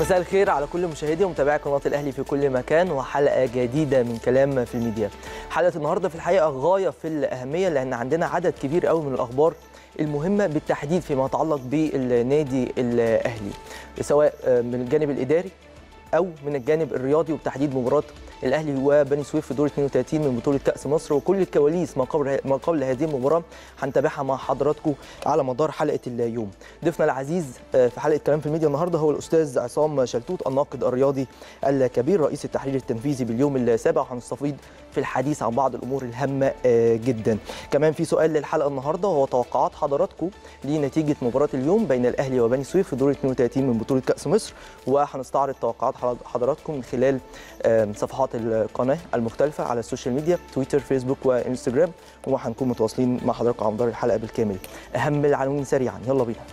مساء الخير على كل مشاهدي ومتابعي قناه الاهلي في كل مكان وحلقه جديده من كلام في الميديا. حلقه النهارده في الحقيقه غايه في الاهميه لان عندنا عدد كبير قوي من الاخبار المهمه بالتحديد فيما يتعلق بالنادي الاهلي سواء من الجانب الاداري او من الجانب الرياضي وبتحديد مباراه الاهلي وبني سويف في دور 32 من بطوله كاس مصر وكل الكواليس ما قبل ما قبل هذه المباراه هنتابعها مع حضراتكم على مدار حلقه اليوم. ضيفنا العزيز في حلقه كلام في الميديا النهارده هو الاستاذ عصام شلتوت الناقد الرياضي الكبير رئيس التحرير التنفيذي باليوم السابع وهنستفيض في الحديث عن بعض الامور الهامه جدا. كمان في سؤال للحلقه النهارده وهو توقعات حضراتكم لنتيجه مباراه اليوم بين الاهلي وبني سويف في دور 32 من بطوله كاس مصر وهنستعرض توقعات حضراتكم من خلال صفحات القناه المختلفه على السوشيال ميديا تويتر فيسبوك وانستجرام وهنكون متواصلين مع حضراتكم على مدار الحلقه بالكامل اهم العناوين سريعا يلا بينا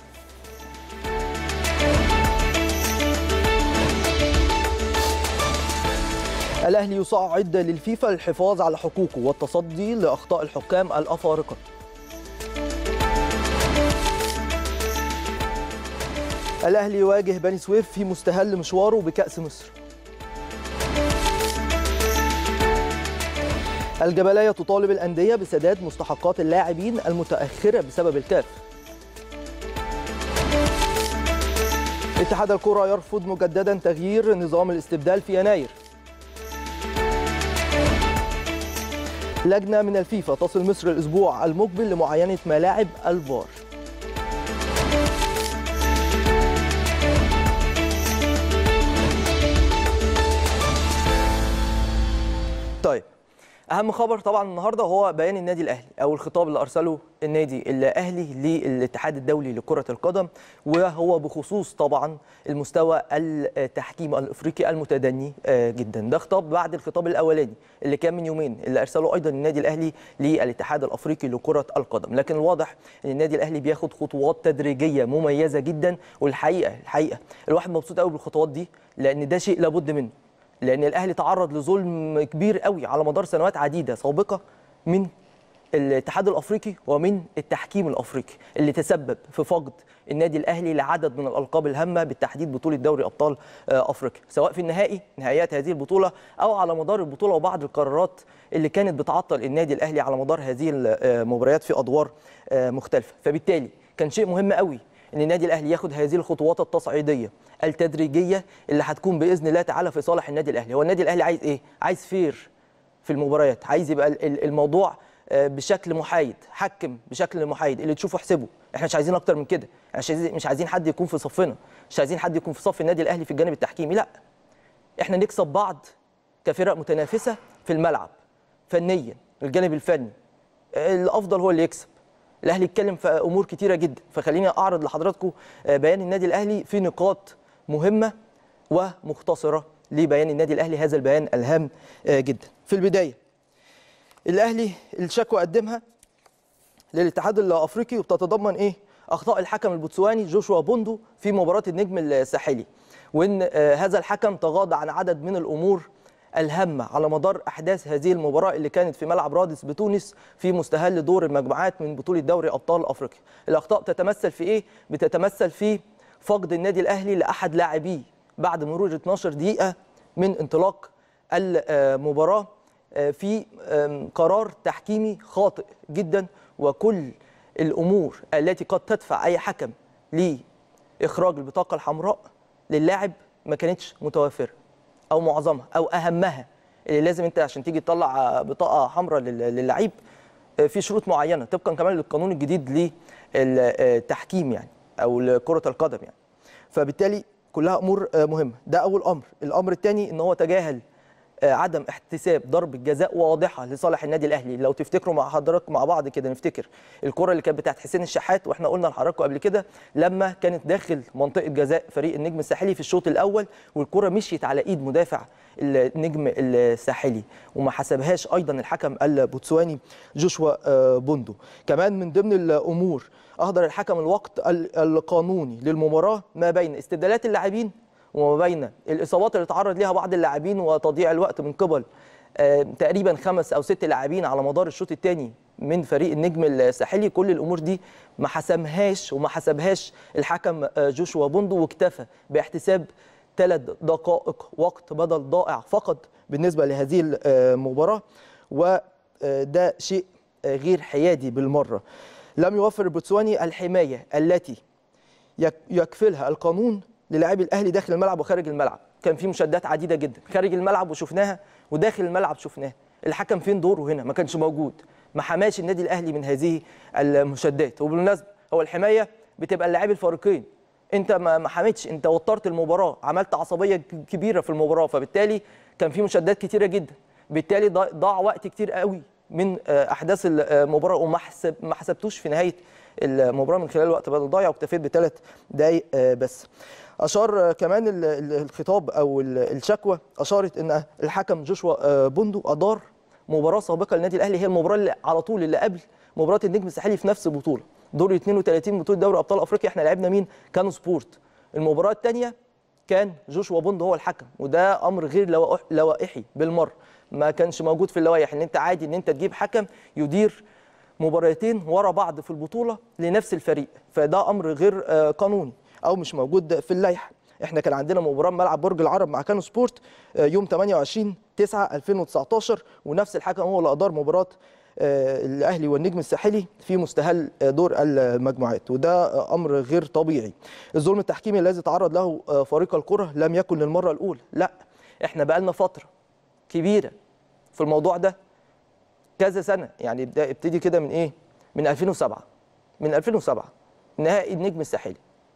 الاهلي يصعد للفيفا للحفاظ على حقوقه والتصدي لاخطاء الحكام الافارقه الاهلي يواجه بني سويف في مستهل مشواره بكاس مصر الجبلية تطالب الأندية بسداد مستحقات اللاعبين المتأخرة بسبب الكاف اتحاد الكرة يرفض مجددا تغيير نظام الاستبدال في يناير لجنة من الفيفا تصل مصر الأسبوع المقبل لمعاينة ملاعب الفار طيب اهم خبر طبعا النهارده هو بيان النادي الاهلي او الخطاب اللي ارسله النادي الاهلي للاتحاد الدولي لكره القدم وهو بخصوص طبعا المستوى التحكيم الافريقي المتدني جدا ده خطاب بعد الخطاب الاولاني اللي كان من يومين اللي ارسله ايضا النادي الاهلي للاتحاد الافريقي لكره القدم لكن الواضح ان النادي الاهلي بياخد خطوات تدريجيه مميزه جدا والحقيقه الحقيقه الواحد مبسوط قوي بالخطوات دي لان ده شيء لابد منه لان الاهلي تعرض لظلم كبير قوي على مدار سنوات عديده سابقه من الاتحاد الافريقي ومن التحكيم الافريقي اللي تسبب في فقد النادي الاهلي لعدد من الالقاب الهامه بالتحديد بطوله دوري ابطال افريقيا سواء في النهائي نهائيات هذه البطوله او على مدار البطوله وبعض القرارات اللي كانت بتعطل النادي الاهلي على مدار هذه المباريات في ادوار مختلفه فبالتالي كان شيء مهم قوي ان النادي الاهلي ياخد هذه الخطوات التصعيديه التدريجيه اللي هتكون باذن الله تعالى في صالح النادي الاهلي هو النادي الاهلي عايز ايه عايز فير في المباريات عايز يبقى الموضوع بشكل محايد حكم بشكل محايد اللي تشوفه احسبه احنا مش عايزين اكتر من كده احنا مش عايزين مش عايزين حد يكون في صفنا مش عايزين حد يكون في صف النادي الاهلي في الجانب التحكيمي لا احنا نكسب بعض كفرق متنافسه في الملعب فنيا الجانب الفني الافضل هو اللي يكسب الاهلي اتكلم في امور كتيره جدا فخليني اعرض لحضراتكم بيان النادي الاهلي في نقاط مهمه ومختصره لبيان النادي الاهلي هذا البيان الهام جدا في البدايه الاهلي الشكوى قدمها للاتحاد الافريقي وبتتضمن ايه اخطاء الحكم البوتسواني جوشوا بوندو في مباراه النجم الساحلي وان هذا الحكم تغاضى عن عدد من الامور الهامة على مدار أحداث هذه المباراة اللي كانت في ملعب رادس بتونس في مستهل دور المجموعات من بطولة دوري أبطال أفريقيا الأخطاء تتمثل في إيه؟ بتتمثل في فقد النادي الأهلي لأحد لاعبيه بعد مرور 12 دقيقة من انطلاق المباراة في قرار تحكيمي خاطئ جدا وكل الأمور التي قد تدفع أي حكم لإخراج البطاقة الحمراء للاعب ما كانتش متوافره او معظمها او اهمها اللي لازم انت عشان تيجي تطلع بطاقه حمراء للعيب في شروط معينه طبقا كمان للقانون الجديد للتحكيم يعني او لكره القدم يعني فبالتالي كلها امور مهمه ده اول امر الامر الثاني ان هو تجاهل عدم احتساب ضربه جزاء واضحه لصالح النادي الاهلي لو تفتكروا مع حضراتكم مع بعض كده نفتكر الكره اللي كانت بتاعت حسين الشحات واحنا قلنا لحضراتكم قبل كده لما كانت داخل منطقه جزاء فريق النجم الساحلي في الشوط الاول والكره مشيت على ايد مدافع النجم الساحلي وما حسبهاش ايضا الحكم البوتسواني جوشوا بوندو كمان من ضمن الامور اهدر الحكم الوقت القانوني للمباراه ما بين استبدالات اللاعبين وما بين الاصابات اللي تعرض ليها بعض اللاعبين وتضييع الوقت من قبل تقريبا خمس او ست لاعبين على مدار الشوط الثاني من فريق النجم الساحلي كل الامور دي ما حسمهاش وما حسبهاش الحكم جوشوا بوندو واكتفى باحتساب ثلاث دقائق وقت بدل ضائع فقط بالنسبه لهذه المباراه وده شيء غير حيادي بالمره لم يوفر البوتسواني الحمايه التي يكفلها القانون للاعبي الاهلي داخل الملعب وخارج الملعب كان في مشادات عديده جدا خارج الملعب وشفناها وداخل الملعب شفناها الحكم فين دوره هنا ما كانش موجود ما حماش النادي الاهلي من هذه المشادات وبالمناسبه هو الحمايه بتبقى اللاعبي الفارقين انت ما حميتش انت وترت المباراه عملت عصبيه كبيره في المباراه فبالتالي كان في مشادات كتيره جدا بالتالي ضاع وقت كتير قوي من احداث المباراه وما حسب ما حسبتوش في نهايه المباراه من خلال وقت بدل ضايع واكتفيت بثلاث دقائق بس اشار كمان الخطاب او الشكوى اشارت ان الحكم جوشوا بوندو ادار مباراه سابقه للنادي الاهلي هي المباراه اللي على طول اللي قبل مباراه النجم الساحلي في نفس البطوله دور 32 بطوله دوري ابطال افريقيا احنا لعبنا مين كانوا سبورت المباراه الثانيه كان جوشوا بوندو هو الحكم وده امر غير لوائحي بالمره ما كانش موجود في اللوائح ان انت عادي ان انت تجيب حكم يدير مباراتين ورا بعض في البطوله لنفس الفريق فده امر غير قانوني او مش موجود في اللائحه احنا كان عندنا مباراه ملعب برج العرب مع كانو سبورت يوم 28 9 2019 ونفس الحكم هو اللي ادار مباراه الاهلي والنجم الساحلي في مستهل دور المجموعات وده امر غير طبيعي الظلم التحكيمي الذي تعرض له فريق الكره لم يكن للمره الاولى لا احنا بقالنا فتره كبيره في الموضوع ده كذا سنه يعني ابتدي كده من ايه من 2007 من 2007 نهائي النجم الساحلي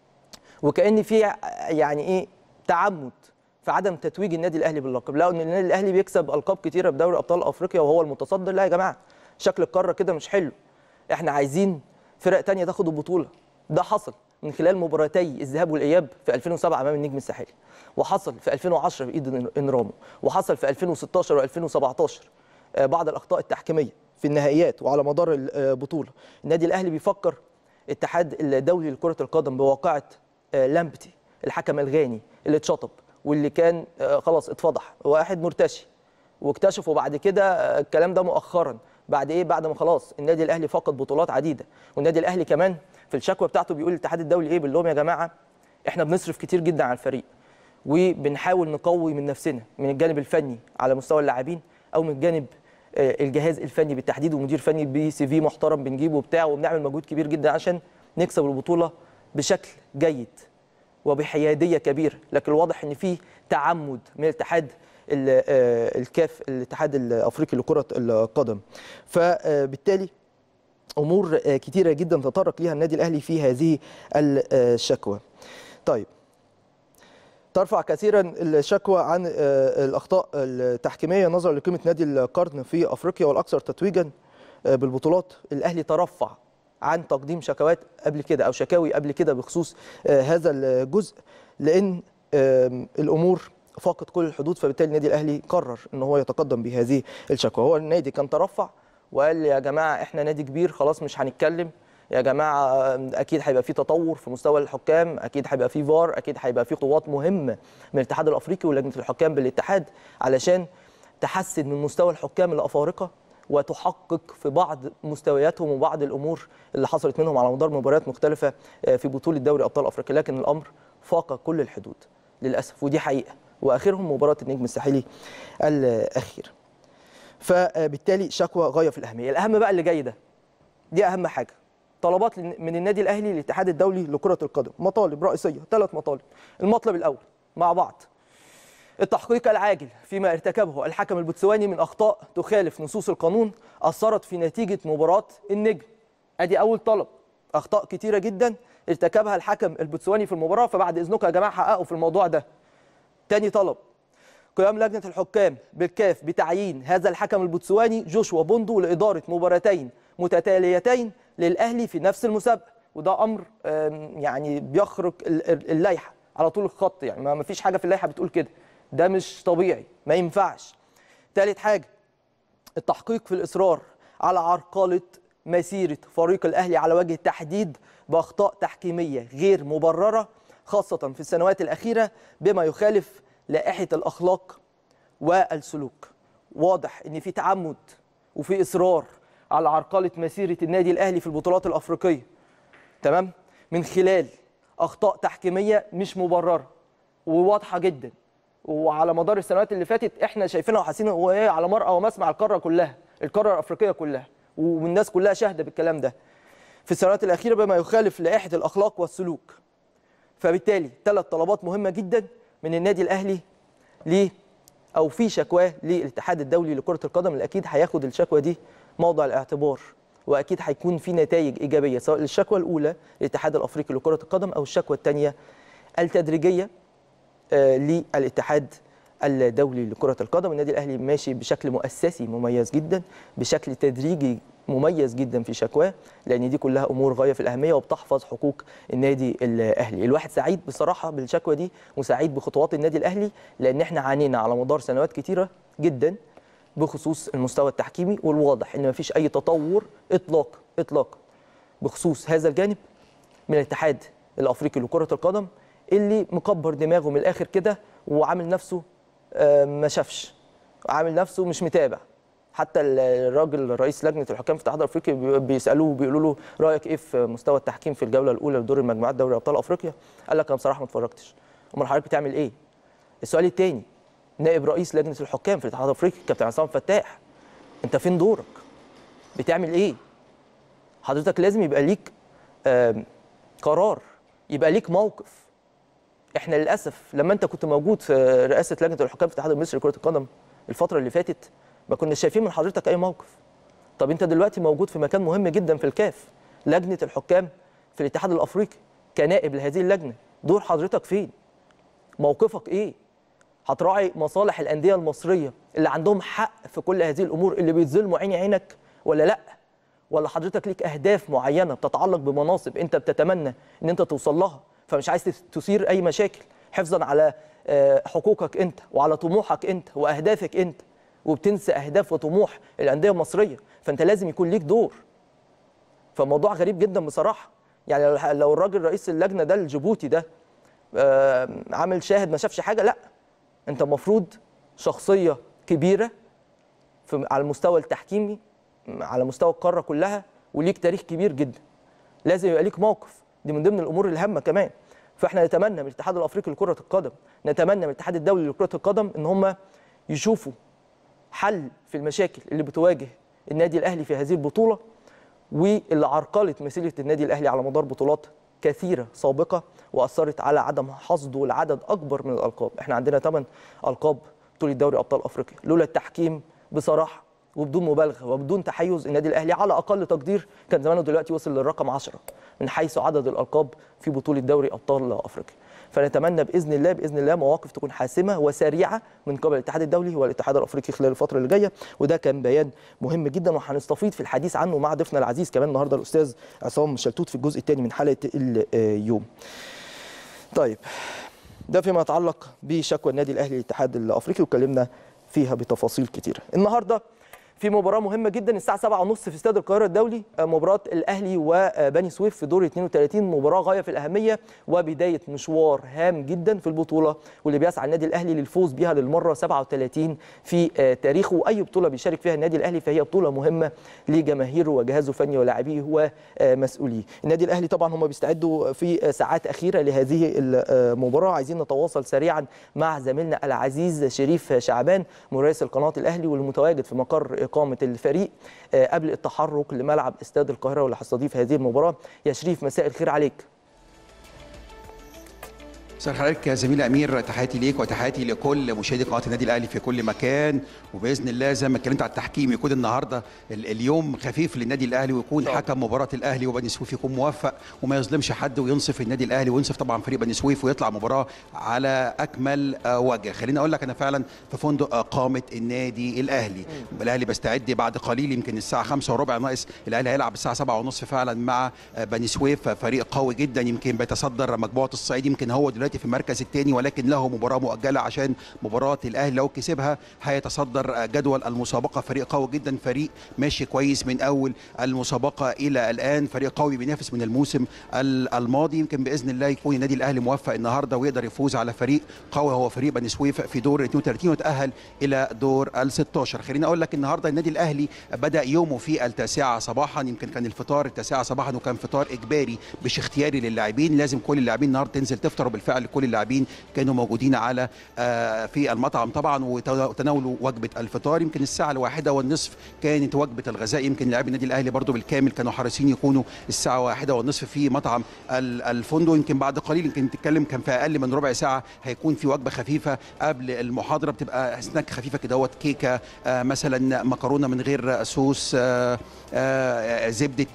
وكان في يعني ايه تعمد في عدم تتويج النادي الاهلي باللقب لو ان النادي الاهلي بيكسب القاب كتيره بدوري ابطال افريقيا وهو المتصدر لا يا جماعه شكل القاره كده مش حلو احنا عايزين فرق تانية تاخد البطوله ده حصل من خلال مباراتي الذهاب والاياب في 2007 امام النجم الساحلي وحصل في 2010 بايد انرامو وحصل في 2016 و2017 بعض الاخطاء التحكيميه في النهائيات وعلى مدار البطوله النادي الاهلي بيفكر الاتحاد الدولي لكره القدم بواقعه لامبتي الحكم الغاني اللي اتشطب واللي كان خلاص اتفضح واحد مرتشي واكتشفوا بعد كده الكلام ده مؤخرا بعد ايه بعد ما خلاص النادي الاهلي فقد بطولات عديده والنادي الاهلي كمان في الشكوى بتاعته بيقول الاتحاد الدولي ايه بيقول لهم يا جماعه احنا بنصرف كتير جدا على الفريق وبنحاول نقوي من نفسنا من الجانب الفني على مستوى اللاعبين او من جانب الجهاز الفني بالتحديد ومدير فني بسي في محترم بنجيبه وبتاع وبنعمل مجهود كبير جدا عشان نكسب البطوله بشكل جيد وبحياديه كبيره لكن الواضح ان في تعمد من الاتحاد الكاف الاتحاد الافريقي لكره القدم فبالتالي امور كتيره جدا تطرق ليها النادي الاهلي في هذه الشكوى طيب ترفع كثيرا الشكوى عن الاخطاء التحكيميه نظرا لقيمه نادي القرن في افريقيا والاكثر تتويجا بالبطولات الاهلي ترفع عن تقديم شكوات قبل كده او شكاوي قبل كده بخصوص هذا الجزء لان الامور فاقت كل الحدود فبالتالي النادي الاهلي قرر ان هو يتقدم بهذه الشكوى هو النادي كان ترفع وقال يا جماعه احنا نادي كبير خلاص مش هنتكلم يا جماعه اكيد هيبقى في تطور في مستوى الحكام اكيد هيبقى في فار اكيد هيبقى في خطوات مهمه من الاتحاد الافريقي ولجنه الحكام بالاتحاد علشان تحسن من مستوى الحكام الافارقه وتحقق في بعض مستوياتهم وبعض الامور اللي حصلت منهم على مدار مباريات مختلفه في بطوله دوري ابطال افريقيا لكن الامر فاق كل الحدود للاسف ودي حقيقه واخرهم مباراه النجم الساحلي الاخير فبالتالي شكوى غايه في الاهميه الاهم بقى اللي جاي ده دي اهم حاجه طلبات من النادي الاهلي للاتحاد الدولي لكره القدم مطالب رئيسيه ثلاث مطالب المطلب الاول مع بعض التحقيق العاجل فيما ارتكبه الحكم البوتسواني من اخطاء تخالف نصوص القانون اثرت في نتيجه مباراه النجم ادي اول طلب اخطاء كتيره جدا ارتكبها الحكم البوتسواني في المباراه فبعد اذنكم يا جماعه حققوا في الموضوع ده تاني طلب قيام لجنه الحكام بالكاف بتعيين هذا الحكم البوتسواني جوشوا بوندو لاداره مباراتين متتاليتين للاهلي في نفس المسابقه وده امر يعني بيخرق اللائحه على طول الخط يعني ما فيش حاجه في اللائحه بتقول كده ده مش طبيعي ما ينفعش ثالث حاجه التحقيق في الاصرار على عرقله مسيره فريق الاهلي على وجه التحديد باخطاء تحكيميه غير مبرره خاصه في السنوات الاخيره بما يخالف لائحه الاخلاق والسلوك واضح ان في تعمد وفي اصرار على عرقله مسيره النادي الاهلي في البطولات الافريقيه تمام من خلال اخطاء تحكيميه مش مبرره وواضحه جدا وعلى مدار السنوات اللي فاتت احنا شايفينها وحاسين هو ايه على مرأى ومسمع القاره كلها القاره الافريقيه كلها والناس كلها شاهده بالكلام ده في السنوات الاخيره بما يخالف لائحه الاخلاق والسلوك فبالتالي ثلاث طلبات مهمه جدا من النادي الاهلي ليه او في شكواه للاتحاد الدولي لكره القدم اللي اكيد هياخد الشكوى دي موضع الاعتبار واكيد هيكون في نتائج ايجابيه سواء للشكوى الاولى للاتحاد الافريقي لكره القدم او الشكوى الثانيه التدريجيه آه، للاتحاد الدولي لكره القدم النادي الاهلي ماشي بشكل مؤسسي مميز جدا بشكل تدريجي مميز جدا في شكواه لان دي كلها امور غايه في الاهميه وبتحفظ حقوق النادي الاهلي الواحد سعيد بصراحه بالشكوى دي وسعيد بخطوات النادي الاهلي لان احنا عانينا على مدار سنوات كتيره جدا بخصوص المستوى التحكيمي والواضح ان مفيش اي تطور اطلاق اطلاق بخصوص هذا الجانب من الاتحاد الافريقي لكره القدم اللي مكبر دماغه من الاخر كده وعامل نفسه آه، ما شافش عامل نفسه مش متابع حتى الراجل رئيس لجنه الحكام في الاتحاد الافريقي بي- بيسالوه بيقولوا له رايك ايه في مستوى التحكيم في الجوله الاولى لدور المجموعات دوري ابطال افريقيا قال لك انا بصراحه ما اتفرجتش امال حضرتك بتعمل ايه السؤال الثاني نائب رئيس لجنه الحكام في الاتحاد الافريقي كابتن عصام فتاح انت فين دورك بتعمل ايه حضرتك لازم يبقى ليك آم، قرار يبقى ليك موقف احنا للاسف لما انت كنت موجود في رئاسه لجنه الحكام في الاتحاد المصري لكره القدم الفتره اللي فاتت ما كناش شايفين من حضرتك اي موقف طب انت دلوقتي موجود في مكان مهم جدا في الكاف لجنه الحكام في الاتحاد الافريقي كنائب لهذه اللجنه دور حضرتك فين موقفك ايه هتراعي مصالح الانديه المصريه اللي عندهم حق في كل هذه الامور اللي بيتظلموا عيني عينك ولا لا ولا حضرتك ليك اهداف معينه بتتعلق بمناصب انت بتتمنى ان انت توصل لها فمش عايز تثير اي مشاكل حفظا على آه، حقوقك انت وعلى طموحك انت واهدافك انت وبتنسى اهداف وطموح الانديه المصريه فانت لازم يكون ليك دور فموضوع غريب جدا بصراحه يعني لو- لو الراجل رئيس اللجنه ده الجيبوتي ده آه، عامل شاهد ما شافش حاجه لا انت المفروض شخصيه كبيره في على المستوى التحكيمي على مستوى القاره كلها وليك تاريخ كبير جدا لازم يبقى ليك موقف دي من ضمن الامور الهامه كمان فاحنا نتمنى من الاتحاد الافريقي لكره القدم نتمنى من الاتحاد الدولي لكره القدم ان هم يشوفوا حل في المشاكل اللي بتواجه النادي الاهلي في هذه البطوله واللي عرقلت مسيره النادي الاهلي على مدار بطولات كثيره سابقه واثرت على عدم حصده لعدد اكبر من الالقاب احنا عندنا 8 القاب بطوله دوري ابطال افريقيا لولا التحكيم بصراحه وبدون مبالغه وبدون تحيز النادي الاهلي على اقل تقدير كان زمانه دلوقتي وصل للرقم 10 من حيث عدد الالقاب في بطوله دوري ابطال افريقيا فنتمنى باذن الله باذن الله مواقف تكون حاسمه وسريعه من قبل الاتحاد الدولي والاتحاد الافريقي خلال الفتره اللي جايه وده كان بيان مهم جدا وهنستفيض في الحديث عنه مع ضيفنا العزيز كمان النهارده الاستاذ عصام شلتوت في الجزء الثاني من حلقه اليوم. طيب ده فيما يتعلق بشكوى النادي الاهلي للاتحاد الافريقي واتكلمنا فيها بتفاصيل كتيره. النهارده في مباراه مهمه جدا الساعه 7:30 في استاد القاهره الدولي مباراه الاهلي وبني سويف في دور 32 مباراه غايه في الاهميه وبدايه مشوار هام جدا في البطوله واللي بيسعى النادي الاهلي للفوز بها للمره 37 في آه، تاريخه واي بطوله بيشارك فيها النادي الاهلي فهي بطوله مهمه لجماهيره وجهازه الفني ولاعبيه ومسؤوليه النادي الاهلي طبعا هم بيستعدوا في ساعات اخيره لهذه المباراه عايزين نتواصل سريعا مع زميلنا العزيز شريف شعبان مراسل قناه الاهلي والمتواجد في مقر اقامه الفريق آه، قبل التحرك لملعب استاد القاهره واللي هيستضيف هذه المباراه يا شريف مساء الخير عليك مساء حضرتك يا زميلي امير تحياتي ليك وتحياتي لكل مشاهدي قناه النادي الاهلي في كل مكان وباذن الله زي ما اتكلمت على التحكيم يكون النهارده ال- اليوم خفيف للنادي الاهلي ويكون طبعا. حكم مباراه الاهلي وبني سويف يكون موفق وما يظلمش حد وينصف النادي الاهلي وينصف طبعا فريق بني سويف ويطلع مباراه على اكمل آه، وجه خليني اقول لك انا فعلا في فندق اقامه النادي الاهلي الاهلي بستعد بعد قليل يمكن الساعه 5 وربع ناقص الاهلي هيلعب الساعه 7 ونص فعلا مع آه، بني سويف فريق قوي جدا يمكن بيتصدر مجموعه الصعيد يمكن هو دلوقتي دلوقتي في المركز الثاني ولكن له مباراه مؤجله عشان مباراه الاهلي لو كسبها هيتصدر جدول المسابقه فريق قوي جدا فريق ماشي كويس من اول المسابقه الى الان فريق قوي بينافس من الموسم الماضي يمكن باذن الله يكون النادي الاهلي موفق النهارده ويقدر يفوز على فريق قوي هو فريق بني سويف في دور 32 وتاهل الى دور ال 16 خليني اقول لك النهارده النادي الاهلي بدا يومه في التاسعه صباحا يمكن كان الفطار التاسعه صباحا وكان فطار اجباري مش اختياري للاعبين لازم كل اللاعبين النهارده تنزل تفطر وبالفعل كل اللاعبين كانوا موجودين على في المطعم طبعا وتناولوا وجبه الفطار يمكن الساعه الواحدة والنصف كانت وجبه الغذاء يمكن لاعبي النادي الاهلي برضو بالكامل كانوا حريصين يكونوا الساعه واحدة والنصف في مطعم الفندق يمكن بعد قليل يمكن تتكلم كان في اقل من ربع ساعه هيكون في وجبه خفيفه قبل المحاضره بتبقى سناك خفيفه كده دوت كيكه آه مثلا مكرونه من غير صوص آه آه زبده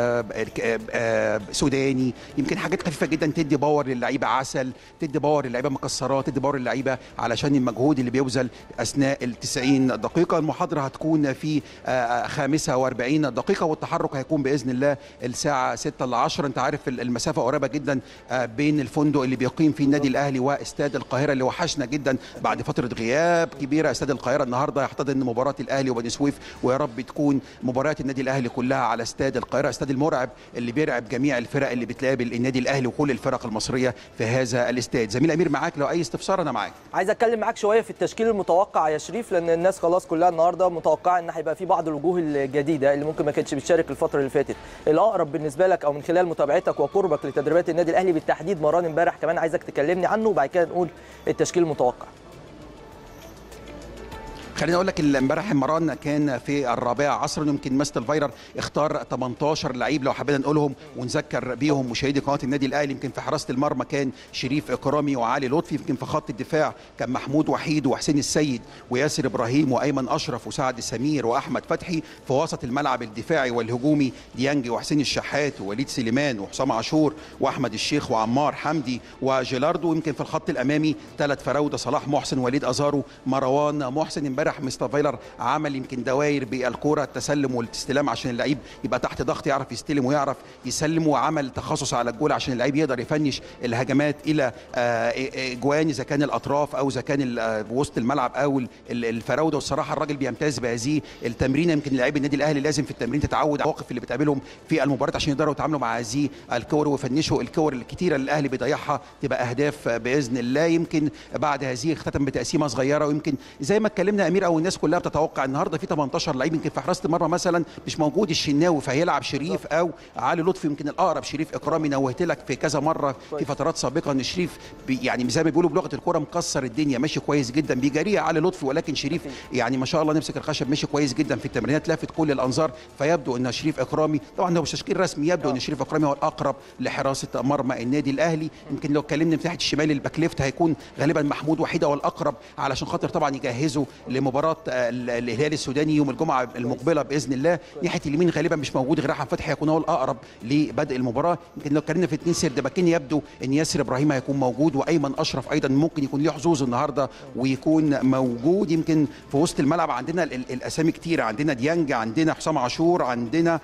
سوداني يمكن حاجات خفيفه جدا تدي باور للعيبه عسل تدي باور للعيبه مكسرات تدي باور للعيبه علشان المجهود اللي بيبذل اثناء ال 90 دقيقه المحاضره هتكون في خامسة واربعين دقيقه والتحرك هيكون باذن الله الساعه 6 ل 10 انت عارف المسافه قريبه جدا بين الفندق اللي بيقيم فيه النادي الاهلي واستاد القاهره اللي وحشنا جدا بعد فتره غياب كبيره استاد القاهره النهارده يحتضن مباراه الاهلي وبني سويف ويا رب تكون مباريات النادي الاهلي كلها على استاد القاهره استاد المرعب اللي بيرعب جميع الفرق اللي بتقابل النادي الاهلي وكل الفرق المصريه في هذا الاستاد زميل امير معاك لو اي استفسار انا معاك عايز اتكلم معاك شويه في التشكيل المتوقع يا شريف لان الناس خلاص كلها النهارده متوقعه ان هيبقى في بعض الوجوه الجديده اللي ممكن ما كانتش بتشارك الفتره اللي فاتت الاقرب بالنسبه لك او من خلال متابعتك وقربك لتدريبات النادي الاهلي بالتحديد مران امبارح كمان عايزك تكلمني عنه وبعد كده نقول التشكيل المتوقع خليني اقول لك امبارح مران كان في الرابعه عصرا يمكن ماستر فايرر اختار 18 لعيب لو حبينا نقولهم ونذكر بيهم مشاهدي قناه النادي الاهلي يمكن في حراسه المرمى كان شريف اكرامي وعلي لطفي يمكن في خط الدفاع كان محمود وحيد وحسين السيد وياسر ابراهيم وايمن اشرف وسعد سمير واحمد فتحي في وسط الملعب الدفاعي والهجومي ديانج وحسين الشحات ووليد سليمان وحسام عاشور واحمد الشيخ وعمار حمدي وجيلاردو يمكن في الخط الامامي ثلاث فراوده صلاح محسن وليد ازارو مروان محسن امبارح مستر فايلر عمل يمكن دواير بالكوره التسلم والاستلام عشان اللعيب يبقى تحت ضغط يعرف يستلم ويعرف يسلم وعمل تخصص على الجول عشان اللعيب يقدر يفنش الهجمات الى اجوان اذا كان الاطراف او اذا كان وسط الملعب او الفراوده والصراحه الراجل بيمتاز بهذه التمرين يمكن لاعبي النادي الاهلي لازم في التمرين تتعود على المواقف اللي بتقابلهم في المباراه عشان يقدروا يتعاملوا مع هذه الكور ويفنشوا الكور الكتيره اللي الاهلي بيضيعها تبقى اهداف باذن الله يمكن بعد هذه اختتم بتقسيمه صغيره ويمكن زي ما اتكلمنا امير او الناس كلها بتتوقع النهارده في 18 لعيب يمكن في حراسه المرمى مثلا مش موجود الشناوي فهيلعب شريف او علي لطفي يمكن الاقرب شريف اكرامي نوهت لك في كذا مره في فترات سابقه ان شريف يعني زي ما بيقولوا بلغه الكوره مكسر الدنيا ماشي كويس جدا بيجاريه علي لطفي ولكن شريف يعني ما شاء الله نمسك الخشب ماشي كويس جدا في التمرينات لافت كل الانظار فيبدو ان شريف اكرامي طبعا هو مش تشكيل رسمي يبدو ان شريف اكرامي هو الاقرب لحراسه مرمى النادي الاهلي يمكن لو اتكلمنا من ناحيه الشمال الباك ليفت هيكون غالبا محمود وحيد هو الاقرب علشان خاطر طبعا يجهزوا لمباراه الهلال السوداني يوم الجمعه المقبله باذن الله ناحيه اليمين غالبا مش موجود غير احمد فتحي هيكون هو الاقرب لبدء المباراه يمكن لو اتكلمنا في اثنين سيرد باكين يبدو ان ياسر ابراهيم هيكون موجود وايمن اشرف ايضا ممكن يكون له حظوظ النهارده ويكون موجود يمكن في وسط الملعب عندنا الاسامي كتيره عندنا ديانج عندنا حسام عاشور عندنا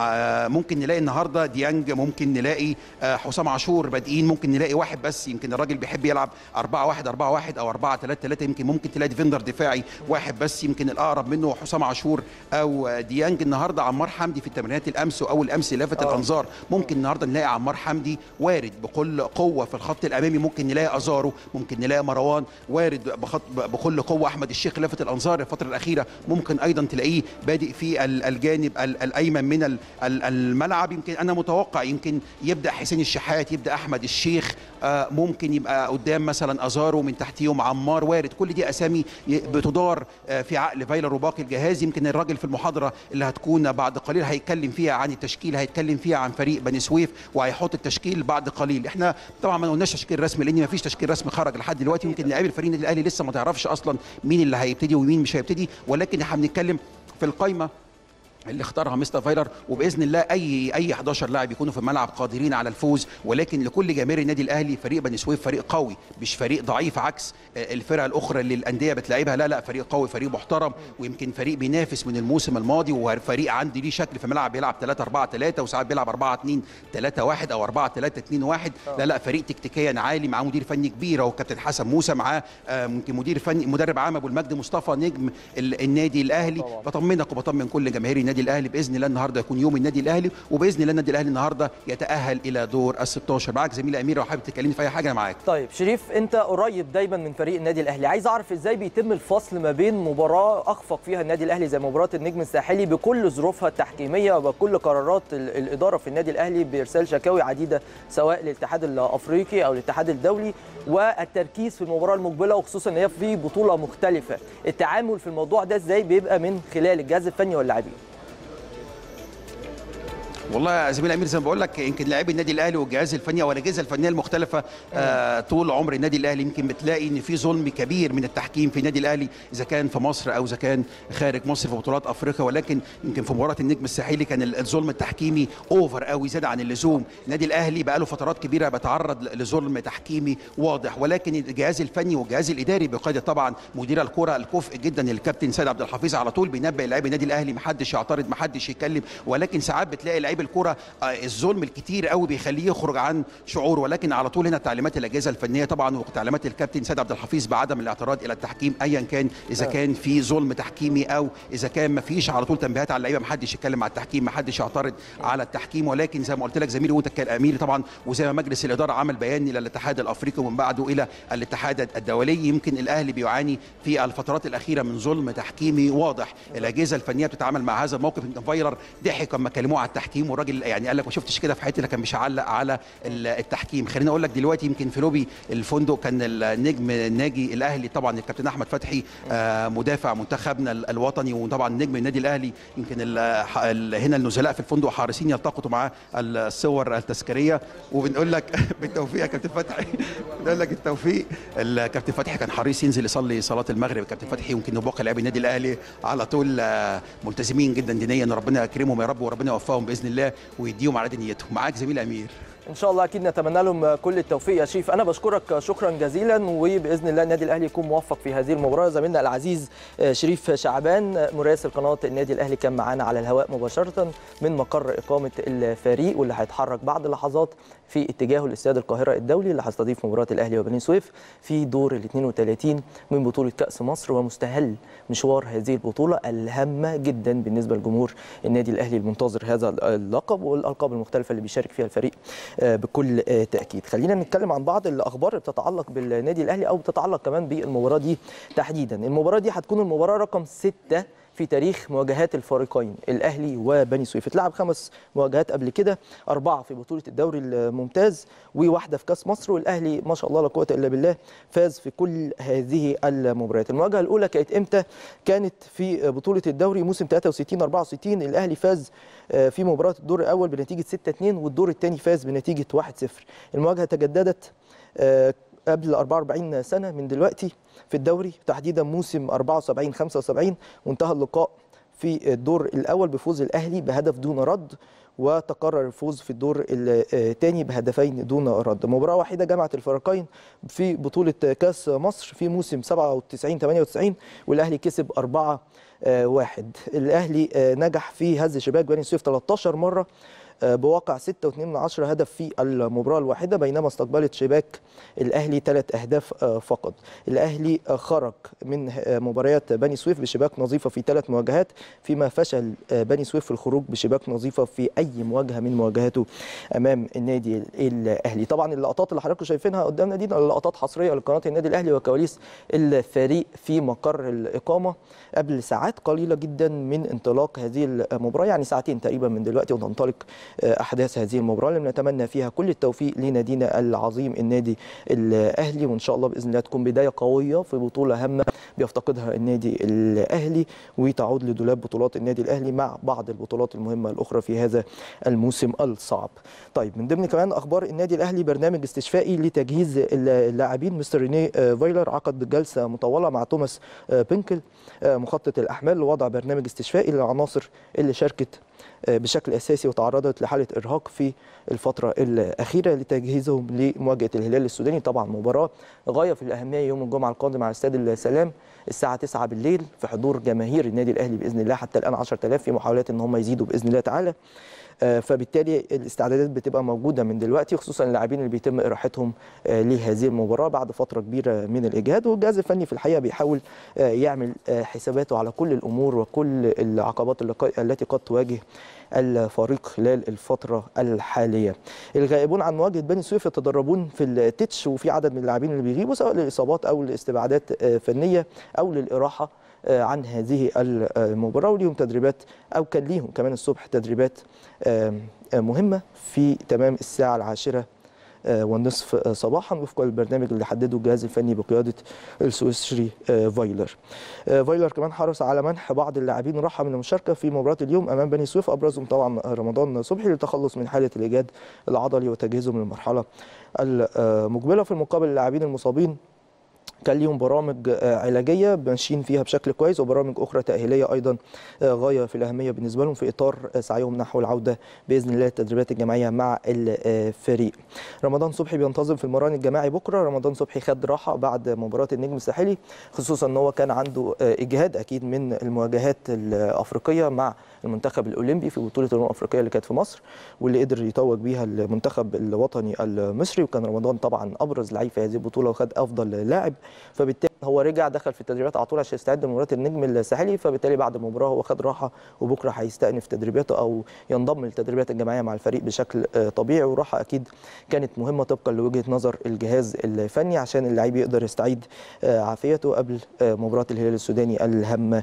ممكن نلاقي النهارده ديانج ممكن نلاقي حسام عاشور بادئين ممكن نلاقي واحد بس يمكن الراجل بيحب يلعب 4 1 4 1 او 4 3 3 يمكن ممكن تلاقي ديفندر دفاعي واحد بس يمكن الاقرب منه حسام عاشور او ديانج النهارده عمار حمدي في التمرينات الامس واول امس لافت الانظار ممكن النهارده نلاقي عمار حمدي وارد بكل قوه في الخط الامامي ممكن نلاقي ازارو ممكن نلاقي مروان وارد بخط بكل قوه احمد الشيخ لافت الانظار الفتره الاخيره ممكن ايضا تلاقيه بادئ في الجانب الايمن من الملعب يمكن انا متوقع يمكن يبدا حسين الشحات يبدا احمد الشيخ ممكن يبقى قدام مثلا ازارو من تحتيهم عمار وارد كل دي اسامي بتدار في عقل فايلر وباقي الجهاز يمكن الراجل في المحاضره اللي هتكون بعد قليل هيتكلم فيها عن التشكيل هيتكلم فيها عن فريق بني سويف وهيحط التشكيل بعد قليل احنا طبعا ما قلناش تشكيل رسمي لان ما فيش تشكيل رسمي خرج لحد دلوقتي يمكن لاعبي الفريق النادي الاهلي لسه ما تعرفش اصلا مين اللي هيبتدي ومين مش هيبتدي ولكن احنا بنتكلم في القايمه اللي اختارها مستر فايلر وباذن الله اي اي 11 لاعب يكونوا في الملعب قادرين على الفوز ولكن لكل جماهير النادي الاهلي فريق بني سويف فريق قوي مش فريق ضعيف عكس الفرق الاخرى اللي الانديه بتلاعبها لا لا فريق قوي فريق محترم ويمكن فريق بينافس من الموسم الماضي وفريق عندي ليه شكل في الملعب بيلعب 3 4 3 وساعات بيلعب 4 2 3 1 او 4 3 2 1 لا لا فريق تكتيكيا عالي معاه مدير فني كبير اهو كابتن حسن موسى معاه ممكن مدير فني مدرب عام ابو المجد مصطفى نجم النادي الاهلي بطمنك وبطمن كل جماهير النادي الاهلي باذن الله النهارده يكون يوم النادي الاهلي وباذن الله النادي الاهلي النهارده يتاهل الى دور ال 16 معاك زميلي امير لو حابب تكلمني في اي حاجه انا معاك طيب شريف انت قريب دايما من فريق النادي الاهلي عايز اعرف ازاي بيتم الفصل ما بين مباراه اخفق فيها النادي الاهلي زي مباراه النجم الساحلي بكل ظروفها التحكيميه وبكل قرارات الاداره في النادي الاهلي بارسال شكاوي عديده سواء للاتحاد الافريقي او الاتحاد الدولي والتركيز في المباراه المقبله وخصوصا ان هي في بطوله مختلفه التعامل في الموضوع ده ازاي بيبقى من خلال الجهاز الفني واللاعبين والله يا زميلي امير زي ما بقول لك يمكن لاعبي النادي الاهلي والجهاز الفني والاجهزه الفنيه المختلفه آه طول عمر النادي الاهلي يمكن بتلاقي ان في ظلم كبير من التحكيم في النادي الاهلي اذا كان في مصر او اذا كان خارج مصر في بطولات افريقيا ولكن يمكن في مباراه النجم الساحلي كان الظلم التحكيمي اوفر قوي زاد عن اللزوم النادي الاهلي بقى له فترات كبيره بيتعرض لظلم تحكيمي واضح ولكن الجهاز الفني والجهاز الاداري بقياده طبعا مدير الكره الكفء جدا الكابتن سيد عبد الحفيظ على طول بينبه لاعبي النادي الاهلي ما حدش يعترض ما حدش يتكلم ولكن ساعات بتلاقي لعيب الكره الظلم الكتير قوي بيخليه يخرج عن شعور ولكن على طول هنا تعليمات الاجهزه الفنيه طبعا وتعليمات الكابتن سيد عبد الحفيظ بعدم الاعتراض الى التحكيم ايا كان اذا كان في ظلم تحكيمي او اذا كان ما فيش على طول تنبيهات على اللعيبه ما حدش يتكلم على التحكيم ما حدش يعترض على التحكيم ولكن زي ما قلت لك زميلي وانت كالامير طبعا وزي ما مجلس الاداره عمل بيان الى الاتحاد الافريقي ومن بعده الى الاتحاد الدولي يمكن الاهلي بيعاني في الفترات الاخيره من ظلم تحكيمي واضح الاجهزه الفنيه بتتعامل مع هذا الموقف يمكن فايلر ضحك لما كلموه على التحكيم والراجل يعني قال لك ما شفتش كده في حياتي لكن مش هعلق على التحكيم خليني اقول لك دلوقتي يمكن في لوبي الفندق كان النجم الناجي الاهلي طبعا الكابتن احمد فتحي مدافع منتخبنا الوطني وطبعا نجم النادي الاهلي يمكن هنا النزلاء في الفندق حارسين يلتقطوا معاه الصور التذكاريه وبنقول لك بالتوفيق يا كابتن فتحي بنقول لك التوفيق الكابتن فتحي كان حريص ينزل يصلي صلاه المغرب الكابتن فتحي يمكن باقي لاعبي النادي الاهلي على طول ملتزمين جدا دينيا ربنا يكرمهم يا رب وربنا يوفقهم باذن الله ويديهم على دنيتهم معاك زميل امير ان شاء الله اكيد نتمنى لهم كل التوفيق يا شريف انا بشكرك شكرا جزيلا وباذن الله النادي الاهلي يكون موفق في هذه المباراه زميلنا العزيز شريف شعبان مراسل قناه النادي الاهلي كان معانا على الهواء مباشره من مقر اقامه الفريق واللي هيتحرك بعد لحظات في اتجاهه لاستاد القاهره الدولي اللي هيستضيف مباراه الاهلي وبني سويف في دور ال 32 من بطوله كاس مصر ومستهل مشوار هذه البطوله الهامه جدا بالنسبه لجمهور النادي الاهلي المنتظر هذا اللقب والالقاب المختلفه اللي بيشارك فيها الفريق بكل تاكيد خلينا نتكلم عن بعض الاخبار اللي بتتعلق بالنادي الاهلي او بتتعلق كمان بالمباراه دي تحديدا المباراه دي هتكون المباراه رقم 6 في تاريخ مواجهات الفريقين الاهلي وبني سويف اتلعب خمس مواجهات قبل كده اربعه في بطوله الدوري الممتاز وواحده في كاس مصر والاهلي ما شاء الله لا قوه الا بالله فاز في كل هذه المباريات المواجهه الاولى كانت امتى كانت في بطوله الدوري موسم 63 64 الاهلي فاز في مباراه الدور الاول بنتيجه 6 2 والدور الثاني فاز بنتيجه 1 0 المواجهه تجددت قبل 44 سنه من دلوقتي في الدوري تحديدا موسم 74 75 وانتهى اللقاء في الدور الاول بفوز الاهلي بهدف دون رد وتقرر الفوز في الدور الثاني بهدفين دون رد مباراه واحده جمعت الفريقين في بطوله كاس مصر في موسم 97 98 والاهلي كسب 4 واحد الاهلي نجح في هز شباك بني سويف 13 مره بواقع 6.2 من عشرة هدف في المباراة الواحدة بينما استقبلت شباك الأهلي ثلاث أهداف فقط الأهلي خرج من مباريات بني سويف بشباك نظيفة في ثلاث مواجهات فيما فشل بني سويف في الخروج بشباك نظيفة في أي مواجهة من مواجهاته أمام النادي الأهلي طبعا اللقطات اللي حضراتكم شايفينها قدامنا دي لقطات حصرية لقناة النادي الأهلي وكواليس الفريق في مقر الإقامة قبل ساعات قليلة جدا من انطلاق هذه المباراة يعني ساعتين تقريبا من دلوقتي وتنطلق احداث هذه المباراه اللي بنتمنى فيها كل التوفيق لنادينا العظيم النادي الاهلي وان شاء الله باذن الله تكون بدايه قويه في بطوله هامه بيفتقدها النادي الاهلي وتعود لدولاب بطولات النادي الاهلي مع بعض البطولات المهمه الاخرى في هذا الموسم الصعب طيب من ضمن كمان اخبار النادي الاهلي برنامج استشفائي لتجهيز اللاعبين مستر ريني فايلر عقد جلسه مطوله مع توماس بينكل مخطط الاحمال لوضع برنامج استشفائي للعناصر اللي شاركت بشكل اساسي وتعرضت لحاله ارهاق في الفتره الاخيره لتجهيزهم لمواجهه الهلال السوداني طبعا مباراه غايه في الاهميه يوم الجمعه القادم على استاد السلام الساعه 9 بالليل في حضور جماهير النادي الاهلي باذن الله حتى الان 10000 في محاولات ان هم يزيدوا باذن الله تعالى فبالتالي الاستعدادات بتبقى موجوده من دلوقتي خصوصا اللاعبين اللي بيتم اراحتهم لهذه المباراه بعد فتره كبيره من الاجهاد والجهاز الفني في الحقيقه بيحاول يعمل حساباته على كل الامور وكل العقبات التي قد تواجه الفريق خلال الفترة الحالية الغائبون عن مواجهة بني سويف يتدربون في التتش وفي عدد من اللاعبين اللي بيغيبوا سواء للإصابات أو لاستبعادات فنية أو للإراحة عن هذه المباراة وليهم تدريبات أو كان ليهم كمان الصبح تدريبات مهمة في تمام الساعة العاشرة والنصف صباحا وفق البرنامج اللي حدده الجهاز الفني بقياده السويسري فايلر. فايلر كمان حرص على منح بعض اللاعبين راحه من المشاركه في مباراه اليوم امام بني سويف ابرزهم طبعا رمضان صبحي للتخلص من حاله الاجهاد العضلي وتجهيزهم للمرحله المقبله في المقابل اللاعبين المصابين كان ليهم برامج علاجيه ماشيين فيها بشكل كويس وبرامج اخرى تاهيليه ايضا غايه في الاهميه بالنسبه لهم في اطار سعيهم نحو العوده باذن الله التدريبات الجماعيه مع الفريق. رمضان صبحي بينتظم في المران الجماعي بكره، رمضان صبحي خد راحه بعد مباراه النجم الساحلي خصوصا ان هو كان عنده اجهاد اكيد من المواجهات الافريقيه مع المنتخب الاولمبي في بطوله الامم الافريقيه اللي كانت في مصر واللي قدر يتوج بيها المنتخب الوطني المصري وكان رمضان طبعا ابرز لعيب في هذه البطوله وخد افضل لاعب فبالتالي هو رجع دخل في التدريبات على طول عشان يستعد لمباراه النجم الساحلي فبالتالي بعد المباراه هو خد راحه وبكره هيستأنف تدريباته او ينضم للتدريبات الجماعيه مع الفريق بشكل طبيعي وراحه اكيد كانت مهمه طبقا لوجهه نظر الجهاز الفني عشان اللعيب يقدر يستعيد عافيته قبل مباراه الهلال السوداني الهامه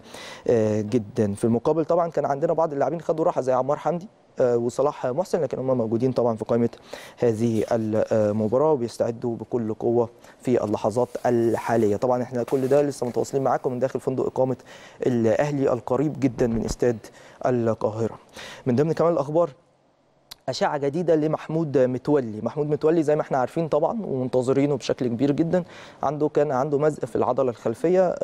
جدا في المقابل طبعا كان عندنا بعض اللاعبين خدوا راحه زي عمار حمدي وصلاح محسن لكن هم موجودين طبعا في قائمه هذه المباراه وبيستعدوا بكل قوه في اللحظات الحاليه طبعا احنا كل ده لسه متواصلين معاكم من داخل فندق اقامه الاهلي القريب جدا من استاد القاهره من ضمن كمان الاخبار أشعة جديدة لمحمود متولي، محمود متولي زي ما احنا عارفين طبعا ومنتظرينه بشكل كبير جدا، عنده كان عنده مزق في العضلة الخلفية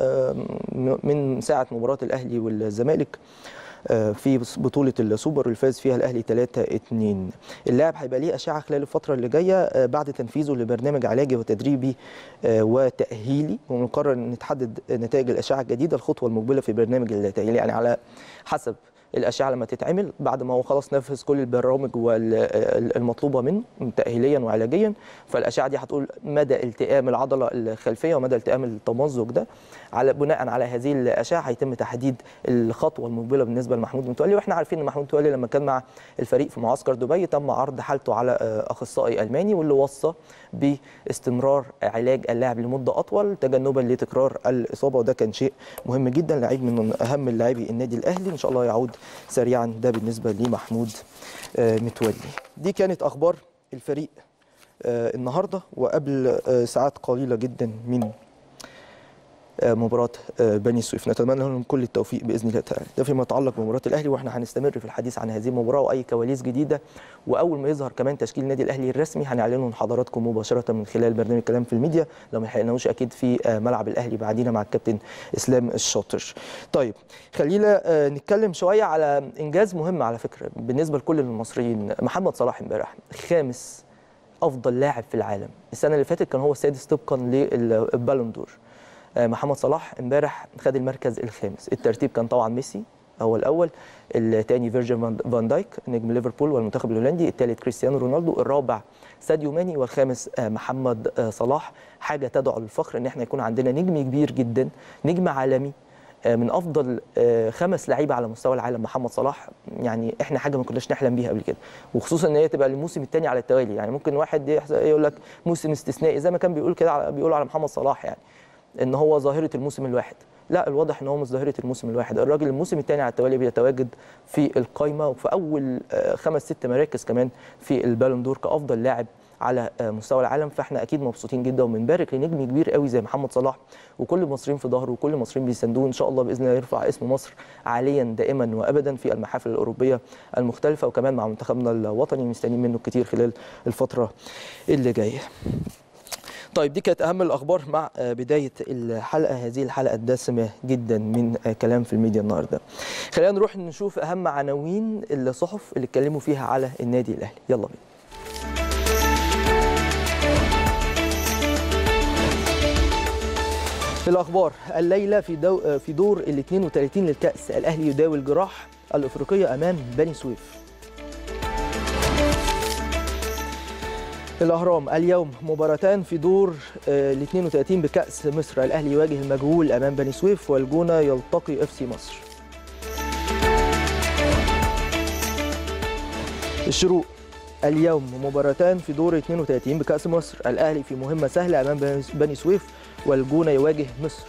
من ساعة مباراة الأهلي والزمالك في بطوله السوبر اللي فاز فيها الاهلي 3 2 اللاعب هيبقى ليه اشعه خلال الفتره اللي جايه بعد تنفيذه لبرنامج علاجي وتدريبي وتاهيلي ومقرر ان تحدد نتائج الاشعه الجديده الخطوه المقبله في برنامج التاهيل يعني على حسب الاشعه لما تتعمل بعد ما هو خلاص نفذ كل البرامج المطلوبه منه تاهيليا وعلاجيا فالاشعه دي هتقول مدى التئام العضله الخلفيه ومدى التئام التمزق ده على بناء على هذه الاشعه هيتم تحديد الخطوه المقبله بالنسبه لمحمود متولي واحنا عارفين ان محمود متولي لما كان مع الفريق في معسكر دبي تم عرض حالته على اخصائي الماني واللي وصى باستمرار علاج اللاعب لمده اطول تجنبا لتكرار الاصابه وده كان شيء مهم جدا لعيب من اهم لاعبي النادي الاهلي ان شاء الله يعود سريعا ده بالنسبه لمحمود متولي دي كانت اخبار الفريق النهارده وقبل ساعات قليله جدا من مباراة بني سويف نتمنى لهم كل التوفيق بإذن الله تعالى ده فيما يتعلق بمباراة الأهلي وإحنا هنستمر في الحديث عن هذه المباراة وأي كواليس جديدة وأول ما يظهر كمان تشكيل النادي الأهلي الرسمي هنعلنه لحضراتكم مباشرة من خلال برنامج كلام في الميديا لو ما لحقناهوش أكيد في ملعب الأهلي بعدينا مع الكابتن إسلام الشاطر طيب خلينا نتكلم شوية على إنجاز مهم على فكرة بالنسبة لكل المصريين محمد صلاح امبارح خامس أفضل لاعب في العالم السنة اللي فاتت كان هو السادس طبقا للبالون دور محمد صلاح امبارح خد المركز الخامس الترتيب كان طبعا ميسي هو الاول الثاني فيرجن فان دايك نجم ليفربول والمنتخب الهولندي الثالث كريستيانو رونالدو الرابع ساديو ماني والخامس محمد صلاح حاجه تدعو للفخر ان احنا يكون عندنا نجم كبير جدا نجم عالمي من افضل خمس لعيبه على مستوى العالم محمد صلاح يعني احنا حاجه ما كناش نحلم بيها قبل كده وخصوصا ان هي تبقى الموسم الثاني على التوالي يعني ممكن واحد يقول لك موسم استثنائي زي ما كان بيقول كده بيقولوا على محمد صلاح يعني ان هو ظاهره الموسم الواحد لا الواضح ان هو مش ظاهره الموسم الواحد الراجل الموسم الثاني على التوالي بيتواجد في القائمه وفي اول خمس ست مراكز كمان في البالون دور كافضل لاعب على آه، مستوى العالم فاحنا اكيد مبسوطين جدا وبنبارك لنجم كبير قوي زي محمد صلاح وكل المصريين في ظهره وكل المصريين بيساندوه ان شاء الله باذن الله يرفع اسم مصر عاليا دائما وابدا في المحافل الاوروبيه المختلفه وكمان مع منتخبنا الوطني مستنيين منه كتير خلال الفتره اللي جايه طيب دي كانت اهم الاخبار مع آه، بدايه الحلقه هذه الحلقه الدسمه جدا من آه، كلام في الميديا النهارده خلينا نروح نشوف اهم عناوين الصحف اللي اتكلموا فيها على النادي الاهلي يلا بينا الاخبار الليله في دو آه، في دور ال 32 للكاس الاهلي يداوي الجراح الافريقيه امام بني سويف الأهرام اليوم مباراتان في دور ال 32 بكأس مصر الأهلي يواجه المجهول أمام بني سويف والجونة يلتقي اف سي مصر الشروق اليوم مباراتان في دور 32 بكأس مصر الأهلي في مهمة سهلة أمام بني- بني سويف والجونة يواجه مصر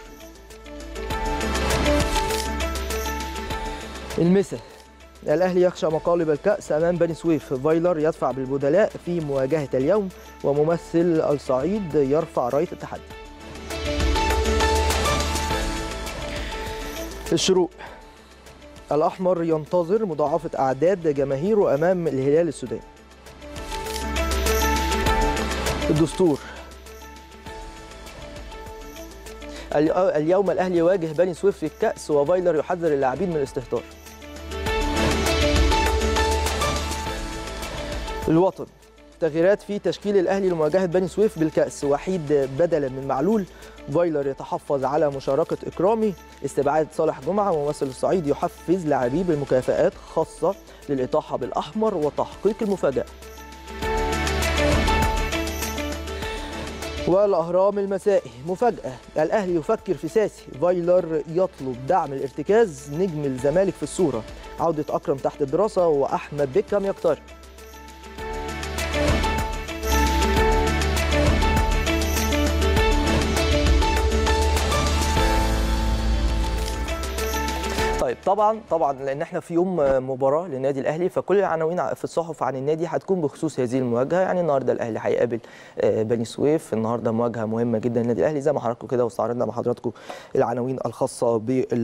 المسا الأهلي يخشى مقالب الكأس أمام بني سويف فايلر يدفع بالبدلاء في مواجهة اليوم وممثل الصعيد يرفع راية التحدي الشروق الأحمر ينتظر مضاعفة أعداد جماهيره أمام الهلال السوداني الدستور ال- اليوم الأهلي يواجه بني سويف في الكأس وفايلر يحذر اللاعبين من الاستهتار الوطن تغييرات في تشكيل الاهلي لمواجهه بني سويف بالكاس وحيد بدلا من معلول فايلر يتحفظ على مشاركه اكرامي استبعاد صالح جمعه ممثل الصعيد يحفز لاعبيه بمكافآت خاصه للاطاحه بالاحمر وتحقيق المفاجاه والاهرام المسائي مفاجاه الاهلي يفكر في ساسي فايلر يطلب دعم الارتكاز نجم الزمالك في الصوره عوده اكرم تحت الدراسه واحمد بيكام يقترب طيب طبعا طبعا لان احنا في يوم مباراه للنادي الاهلي فكل العناوين في الصحف عن النادي هتكون بخصوص هذه المواجهه يعني النهارده الاهلي هيقابل آه، بني سويف النهارده مواجهه مهمه جدا للنادي الاهلي زي ما حضراتكم كده واستعرضنا مع حضراتكم العناوين الخاصه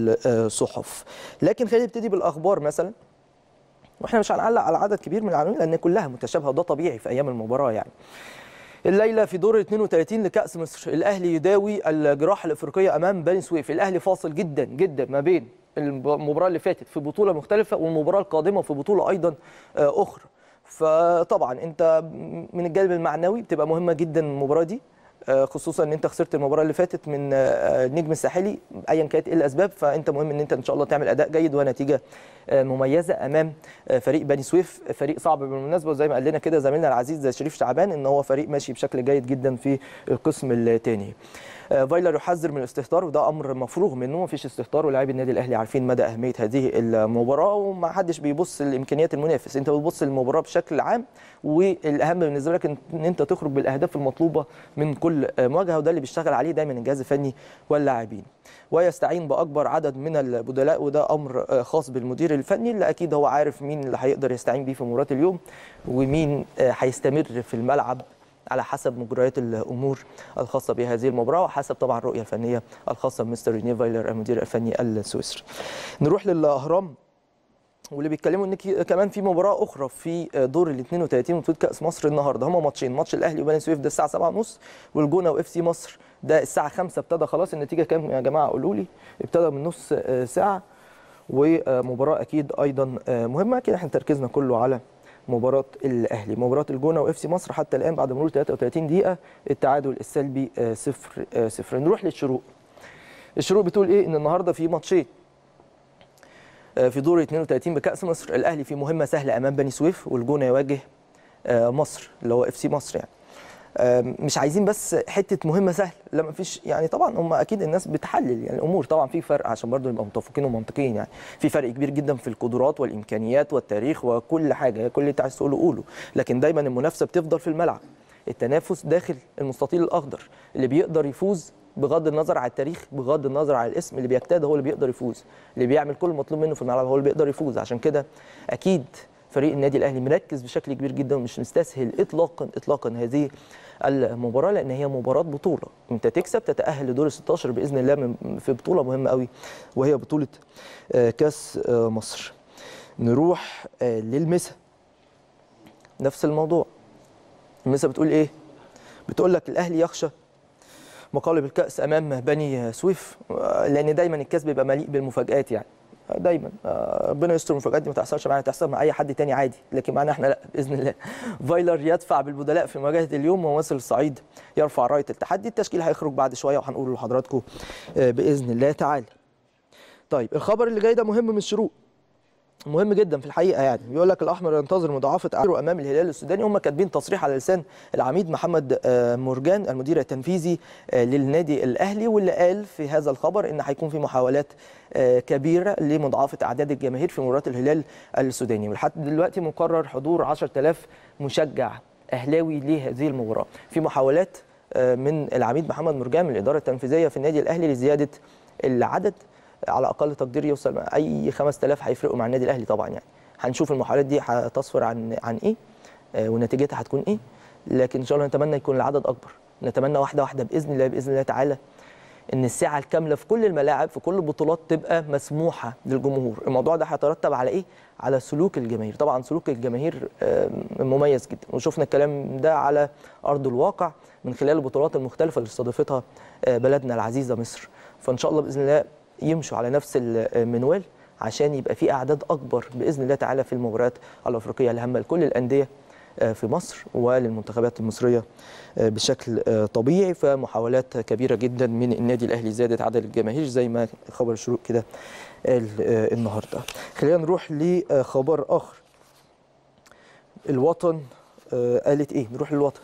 بالصحف لكن خلينا نبتدي بالاخبار مثلا واحنا مش هنعلق على عدد كبير من العناوين لان كلها متشابهه وده طبيعي في ايام المباراه يعني الليله في دور ال 32 لكاس مصر الاهلي يداوي الجراحه الافريقيه امام بني سويف الاهلي فاصل جدا جدا ما بين المباراه اللي فاتت في بطوله مختلفه والمباراه القادمه في بطوله ايضا آه، اخرى فطبعا انت من الجانب المعنوي بتبقى مهمه جدا المباراه دي آه، خصوصا ان انت خسرت المباراه اللي فاتت من آه، النجم الساحلي ايا كانت ايه الاسباب فانت مهم ان انت ان شاء الله تعمل اداء جيد ونتيجه آه، مميزه امام آه، فريق بني سويف فريق صعب بالمناسبه وزي ما قال لنا كده زميلنا العزيز زي شريف شعبان ان هو فريق ماشي بشكل جيد جدا في القسم الثاني فايلر يحذر من الاستهتار وده امر مفروغ منه مفيش استهتار ولاعبي النادي الاهلي عارفين مدى اهميه هذه المباراه وما حدش بيبص لامكانيات المنافس انت بتبص للمباراه بشكل عام والاهم بالنسبه لك ان إن انت تخرج بالاهداف المطلوبه من كل مواجهه وده اللي بيشتغل عليه دايما الجهاز الفني واللاعبين ويستعين باكبر عدد من البدلاء وده امر خاص بالمدير الفني اللي اكيد هو عارف مين اللي هيقدر يستعين بيه في مباراه اليوم ومين هيستمر في الملعب على حسب مجريات الامور الخاصه بهذه المباراه وحسب طبعا الرؤيه الفنيه الخاصه بمستر ريني فايلر المدير الفني السويسري. نروح للاهرام واللي بيتكلموا ان كي- كمان في مباراه اخرى في دور ال 32 من بطوله كاس مصر النهارده هما ماتشين ماتش الاهلي وبني سويف ده الساعه 7:30 والجونه واف سي مصر ده الساعه 5 ابتدى خلاص النتيجه كام يا جماعه قولوا لي ابتدى من نص آه، ساعه ومباراه اكيد ايضا آه، مهمه كده احنا تركيزنا كله على مباراة الأهلي مباراة الجونة وإف سي مصر حتى الآن بعد مرور 33 دقيقة التعادل السلبي آه، صفر آه، صفر نروح للشروق الشروق بتقول إيه إن النهاردة في ماتشين آه، في دور 32 بكأس مصر الأهلي في مهمة سهلة أمام بني سويف والجونة يواجه آه، مصر اللي هو اف سي مصر يعني آم، مش عايزين بس حته مهمه سهله لا ما فيش يعني طبعا هم اكيد الناس بتحلل يعني الامور طبعا في فرق عشان برضو نبقى متفقين ومنطقيين يعني في فرق كبير جدا في القدرات والامكانيات والتاريخ وكل حاجه كل اللي انت عايز تقوله قوله لكن دايما المنافسه بتفضل في الملعب التنافس داخل المستطيل الاخضر اللي بيقدر يفوز بغض النظر على التاريخ بغض النظر على الاسم اللي بيجتهد هو اللي بيقدر يفوز اللي بيعمل كل المطلوب منه في الملعب هو اللي بيقدر يفوز عشان كده اكيد فريق النادي الاهلي مركز بشكل كبير جدا ومش مستسهل اطلاقا اطلاقا هذه المباراه لان هي مباراه بطوله انت تكسب تتاهل لدور ال 16 باذن الله من في بطوله مهمه قوي وهي بطوله آه، كاس آه، مصر نروح آه، للمسا نفس الموضوع المسا بتقول ايه بتقول لك الاهلي يخشى مقالب الكأس أمام بني سويف آه، لأن دايما الكأس بيبقى مليء بالمفاجآت يعني آه، دايما آه، ربنا يستر المفاجآت دي ما تحصلش معانا تحصل مع أي حد تاني عادي لكن معانا احنا لا بإذن الله فايلر يدفع بالبدلاء في مواجهة اليوم وممثل الصعيد يرفع راية التحدي التشكيل هيخرج بعد شوية وهنقوله لحضراتكم آه، بإذن الله تعالى طيب الخبر اللي جاي ده مهم من الشروق مهم جدا في الحقيقه يعني بيقول لك الاحمر ينتظر مضاعفه اعماله امام الهلال السوداني هم كاتبين تصريح على لسان العميد محمد آه، مرجان المدير التنفيذي آه، للنادي الاهلي واللي قال في هذا الخبر ان هيكون في محاولات آه، كبيره لمضاعفه اعداد الجماهير في مباراه الهلال السوداني ولحد دلوقتي مقرر حضور 10000 مشجع اهلاوي لهذه المباراه في محاولات آه، من العميد محمد مرجان من الاداره التنفيذيه في النادي الاهلي لزياده العدد على اقل تقدير يوصل اي 5000 هيفرقوا مع النادي الاهلي طبعا يعني هنشوف المحاولات دي هتصفر عن عن ايه آه، ونتيجتها هتكون ايه لكن ان شاء الله نتمنى يكون العدد اكبر نتمنى واحده واحده باذن الله باذن الله تعالى ان الساعه الكامله في كل الملاعب في كل البطولات تبقى مسموحه للجمهور الموضوع ده هيترتب على ايه على سلوك الجماهير طبعا سلوك الجماهير آه، مميز جدا وشفنا الكلام ده على ارض الواقع من خلال البطولات المختلفه اللي استضافتها آه، بلدنا العزيزه مصر فان شاء الله باذن الله يمشوا على نفس المنوال عشان يبقى في اعداد اكبر باذن الله تعالى في المباريات الافريقيه الهامه لكل الانديه آه، في مصر وللمنتخبات المصريه آه، بشكل آه، طبيعي فمحاولات كبيره جدا من النادي الاهلي زياده عدد الجماهير زي ما خبر الشروق كده قال آه، النهارده خلينا نروح لخبر اخر الوطن آه، قالت ايه نروح للوطن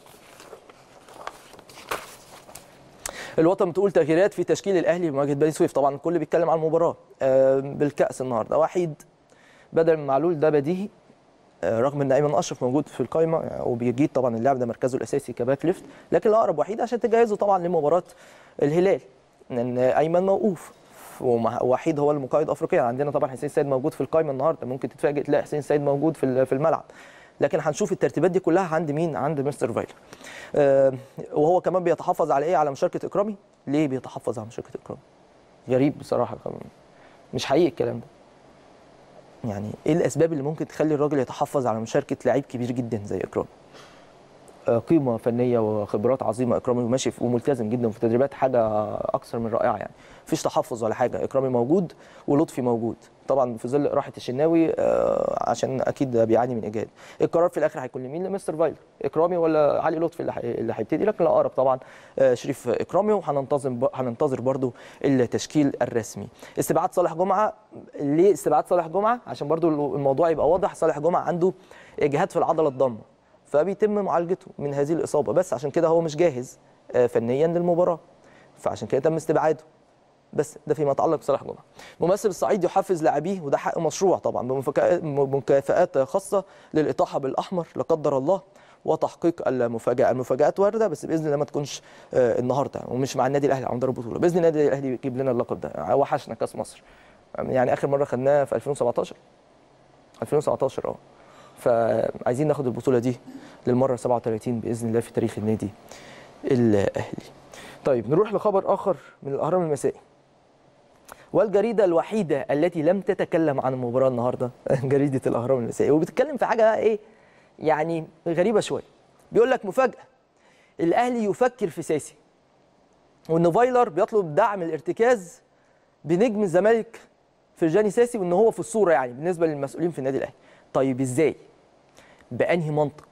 الوطن بتقول تغييرات في تشكيل الاهلي بمواجهه بني سويف طبعا الكل بيتكلم عن المباراه آه، بالكاس النهارده وحيد بدل من معلول ده بديهي آه، رغم ان ايمن اشرف موجود في القائمه يعني وبيجيد طبعا اللاعب ده مركزه الاساسي كباك ليفت لكن الاقرب وحيد عشان تجهزه طبعا لمباراه الهلال لان ايمن موقوف ومع- وحيد هو المقايض افريقيا عندنا طبعا حسين السيد موجود في القائمه النهارده ممكن تتفاجئ تلاقي حسين السيد موجود في ال- في الملعب لكن هنشوف الترتيبات دي كلها عند مين عند مستر فايلر آه، وهو كمان بيتحفظ على ايه على مشاركه اكرامي ليه بيتحفظ على مشاركه اكرامي غريب بصراحه مش حقيقي الكلام ده يعني ايه الاسباب اللي ممكن تخلي الراجل يتحفظ على مشاركه لعيب كبير جدا زي اكرامي آه، قيمه فنيه وخبرات عظيمه اكرامي وماشي في- وملتزم جدا في التدريبات حاجه اكثر من رائعه يعني مفيش تحفظ ولا حاجه اكرامي موجود ولطفي موجود طبعا في ظل راحه الشناوي آه، عشان اكيد بيعاني من اجهاد القرار في الاخر هيكون لمين لمستر فايلر اكرامي ولا علي لطفي اللي هي- اللي هيبتدي لكن الاقرب طبعا آه، شريف اكرامي وهننتظم ب- هننتظر برضو التشكيل الرسمي استبعاد صالح جمعه ليه استبعاد صالح جمعه عشان برضو الموضوع يبقى واضح صالح جمعه عنده اجهاد في العضله الضامه فبيتم معالجته من هذه الاصابه بس عشان كده هو مش جاهز آه، فنيا للمباراه فعشان كده تم استبعاده بس ده فيما يتعلق بصلاح جمعه. ممثل الصعيد يحفز لاعبيه وده حق مشروع طبعا بمفكا- بمكافآت خاصه للاطاحه بالاحمر لا قدر الله وتحقيق المفاجاه، المفاجات وارده بس باذن الله ما تكونش آه، النهارده ومش مع النادي الاهلي على مدار البطوله، باذن الله النادي الاهلي يجيب لنا اللقب ده، وحشنا كاس مصر. يعني اخر مره خدناه في 2017 2017 اه فعايزين ناخد البطوله دي للمره 37 باذن الله في تاريخ النادي الاهلي. طيب نروح لخبر اخر من الاهرام المسائي. والجريده الوحيده التي لم تتكلم عن المباراه النهارده جريده الاهرام المسائي وبتتكلم في حاجه بقى ايه يعني غريبه شويه. بيقول لك مفاجاه الاهلي يفكر في ساسي وان فايلر بيطلب دعم الارتكاز بنجم الزمالك فرجاني ساسي وان هو في الصوره يعني بالنسبه للمسؤولين في النادي الاهلي. طيب ازاي؟ بانهي منطق؟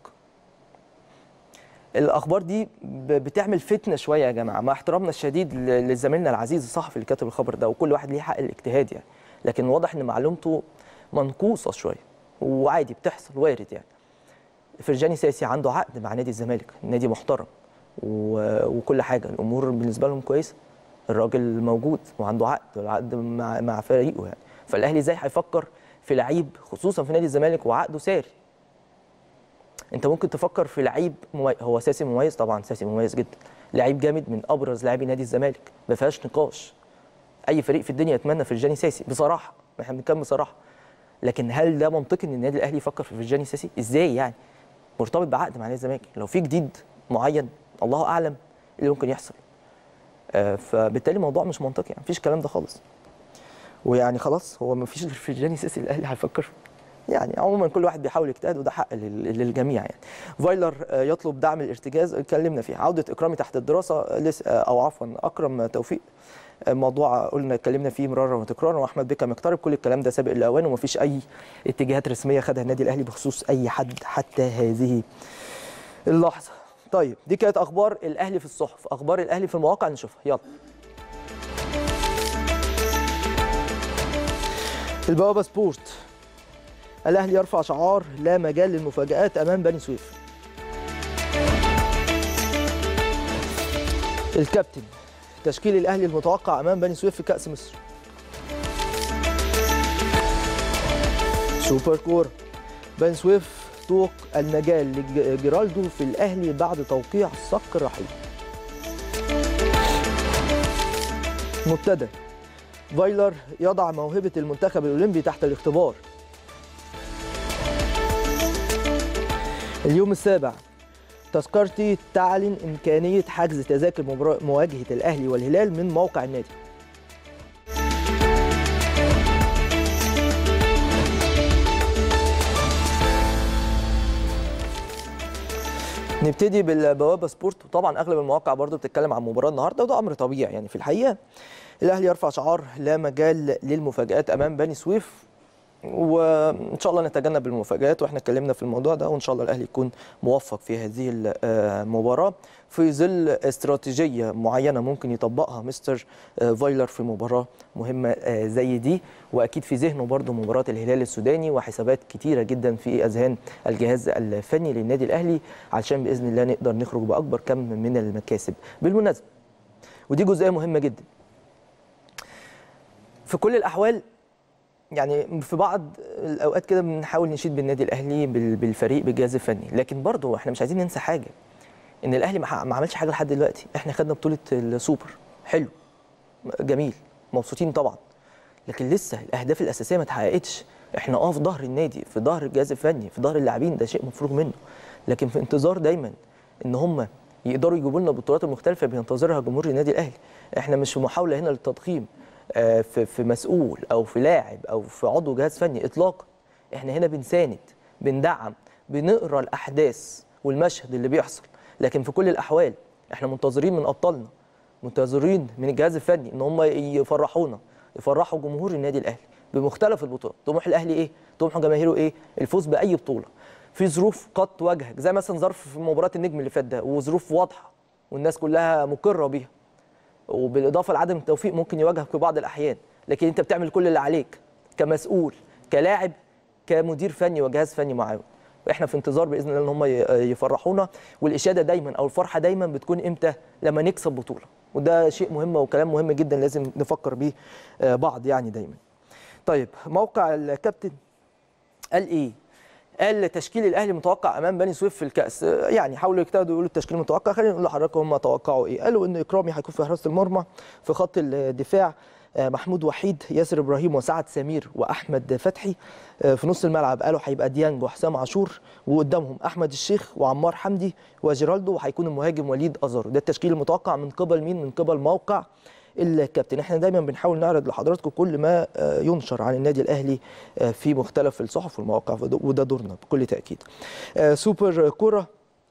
الاخبار دي ب- بتعمل فتنه شويه يا جماعه مع احترامنا الشديد ل- لزميلنا العزيز الصحفي اللي كاتب الخبر ده وكل واحد ليه حق الاجتهاد يعني لكن واضح ان معلومته منقوصه شويه وعادي بتحصل وارد يعني فرجاني ساسي عنده عقد مع نادي الزمالك نادي محترم و- وكل حاجه الامور بالنسبه لهم كويسه الراجل موجود وعنده عقد والعقد مع مع فريقه يعني فالاهلي ازاي هيفكر في لعيب خصوصا في نادي الزمالك وعقده ساري انت ممكن تفكر في لعيب مميز هو ساسي مميز طبعا ساسي مميز جدا لعيب جامد من ابرز لاعبي نادي الزمالك ما فيهاش نقاش اي فريق في الدنيا يتمنى فرجاني ساسي بصراحه احنا بنتكلم بصراحه لكن هل ده منطقي ان النادي الاهلي يفكر في فرجاني ساسي ازاي يعني مرتبط بعقد مع نادي الزمالك لو في جديد معين الله اعلم إيه اللي ممكن يحصل آه، فبالتالي الموضوع مش منطقي يعني مفيش الكلام ده خالص ويعني خلاص هو مفيش غير فرجاني ساسي الاهلي هيفكر فيه. يعني عموما كل واحد بيحاول يجتهد وده حق لل- للجميع يعني فايلر آه، يطلب دعم الارتجاز اتكلمنا فيه عوده اكرامي تحت الدراسه آه، لسه آه، او عفوا اكرم توفيق آه، موضوع قلنا اتكلمنا فيه مرارا وتكرارا واحمد بيكا مقترب كل الكلام ده سابق الاوان ومفيش اي اتجاهات رسميه خدها النادي الاهلي بخصوص اي حد حتى هذه اللحظه طيب دي كانت اخبار الاهلي في الصحف اخبار الاهلي في المواقع نشوفها يلا البوابه سبورت الاهلي يرفع شعار لا مجال للمفاجآت امام بني سويف الكابتن تشكيل الاهلي المتوقع امام بني سويف في كاس مصر سوبر كوره بني سويف طوق النجاة لجيرالدو في الاهلي بعد توقيع الصك الرحيل مبتدأ فايلر يضع موهبة المنتخب الأولمبي تحت الاختبار اليوم السابع تذكرتي تعلن إمكانية حجز تذاكر مباراة- مواجهة الأهلي والهلال من موقع النادي نبتدي بالبوابه سبورت وطبعا اغلب المواقع برضو بتتكلم عن مباراه النهارده وده امر طبيعي يعني في الحقيقه الاهلي يرفع شعار لا مجال للمفاجات امام بني سويف وان شاء الله نتجنب المفاجات واحنا اتكلمنا في الموضوع ده وان شاء الله الاهلي يكون موفق في هذه المباراه في ظل استراتيجيه معينه ممكن يطبقها مستر آه، فايلر في مباراه مهمه آه، زي دي واكيد في ذهنه برضو مباراه الهلال السوداني وحسابات كتيره جدا في اذهان الجهاز الفني للنادي الاهلي علشان باذن الله نقدر نخرج باكبر كم من المكاسب بالمناسبه ودي جزئيه مهمه جدا في كل الاحوال يعني في بعض الاوقات كده بنحاول نشيد بالنادي الاهلي بال- بالفريق بالجهاز الفني لكن برضه احنا مش عايزين ننسى حاجه ان الاهلي ما ح- ما عملش حاجه لحد دلوقتي احنا خدنا بطوله السوبر حلو جميل مبسوطين طبعا لكن لسه الاهداف الاساسيه ما اتحققتش احنا اه في ظهر النادي في ظهر الجهاز الفني في ظهر اللاعبين ده شيء مفروغ منه لكن في انتظار دايما ان هم يقدروا يجيبوا لنا البطولات المختلفه بينتظرها جمهور النادي الاهلي احنا مش في محاوله هنا للتضخيم آه، في في مسؤول او في لاعب او في عضو جهاز فني اطلاقا احنا هنا بنساند بندعم بنقرا الاحداث والمشهد اللي بيحصل لكن في كل الاحوال احنا منتظرين من ابطالنا منتظرين من الجهاز الفني ان هم يفرحونا يفرحوا جمهور النادي الاهلي بمختلف البطولات طموح الاهلي ايه طموح جماهيره ايه الفوز باي بطوله في ظروف قد تواجهك زي مثلا ظرف في مباراه النجم اللي فات ده وظروف واضحه والناس كلها مقره بيها وبالاضافه لعدم التوفيق ممكن يواجهك في بعض الاحيان لكن انت بتعمل كل اللي عليك كمسؤول كلاعب كمدير فني وجهاز فني معاون احنا في انتظار باذن الله ان هم ي- يفرحونا والاشاده دايما او الفرحه دايما بتكون امتى لما نكسب بطوله وده شيء مهم وكلام مهم جدا لازم نفكر بيه آه، بعض يعني دايما طيب موقع الكابتن قال ايه قال تشكيل الاهلي متوقع امام بني سويف في الكاس آه، يعني حاولوا يجتهدوا يقولوا التشكيل المتوقع خلينا نقول لحضراتكم هم توقعوا ايه قالوا ان اكرامي هيكون في حراسه المرمى في خط الدفاع آه، محمود وحيد ياسر ابراهيم وسعد سمير واحمد فتحي آه، في نص الملعب قالوا هيبقى ديانج وحسام عاشور وقدامهم احمد الشيخ وعمار حمدي وجيرالدو وهيكون المهاجم وليد ازارو ده التشكيل المتوقع من قبل مين من قبل موقع الكابتن احنا دايما بنحاول نعرض لحضراتكم كل ما آه، ينشر عن النادي الاهلي آه، في مختلف الصحف والمواقع وده دورنا بكل تاكيد آه، سوبر كوره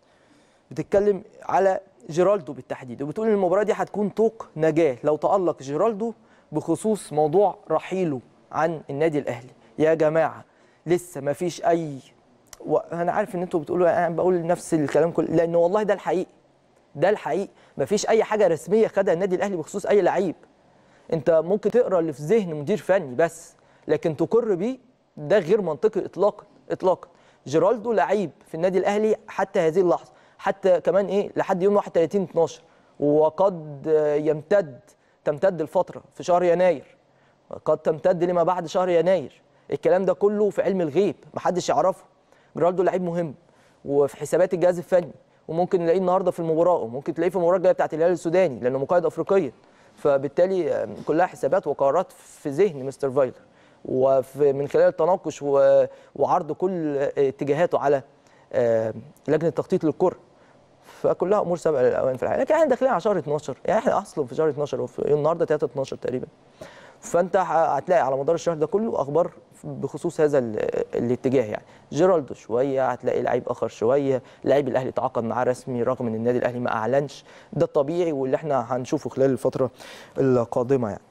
بتتكلم على جيرالدو بالتحديد وبتقول ان المباراه دي هتكون طوق نجاه لو تالق جيرالدو بخصوص موضوع رحيله عن النادي الاهلي يا جماعه لسه ما فيش اي وانا عارف ان انتوا بتقولوا انا بقول نفس الكلام كله لان والله ده الحقيقي ده الحقيقي مفيش اي حاجه رسميه خدها النادي الاهلي بخصوص اي لعيب انت ممكن تقرا اللي في ذهن مدير فني بس لكن تقر بيه ده غير منطقي اطلاقا اطلاقا جيرالدو لعيب في النادي الاهلي حتى هذه اللحظه حتى كمان ايه لحد يوم 31 12 وقد يمتد تمتد الفتره في شهر يناير قد تمتد لما بعد شهر يناير الكلام ده كله في علم الغيب محدش يعرفه جيرالدو لعيب مهم وفي حسابات الجهاز الفني وممكن نلاقيه النهارده في المباراه وممكن تلاقيه في المباراه الجايه بتاعت الهلال السوداني لانه مقيد افريقيا فبالتالي آم، كلها حسابات وقرارات في ذهن مستر فايلر ومن خلال التناقش و- وعرض كل اتجاهاته على آه، لجنه تخطيط للكره فكلها امور سابقه للاوان في الحقيقه لكن احنا داخلين على شهر 12 يعني احنا اصلا في شهر 12 وفي النهارده 3 12 تقريبا فانت ه- هتلاقي على مدار الشهر ده كله اخبار بخصوص هذا ال- الاتجاه يعني جيرالدو شويه هتلاقي لعيب اخر شويه لعيب الاهلي تعاقد معاه رسمي رغم ان النادي الاهلي ما اعلنش ده الطبيعي واللي احنا هنشوفه خلال الفتره القادمه يعني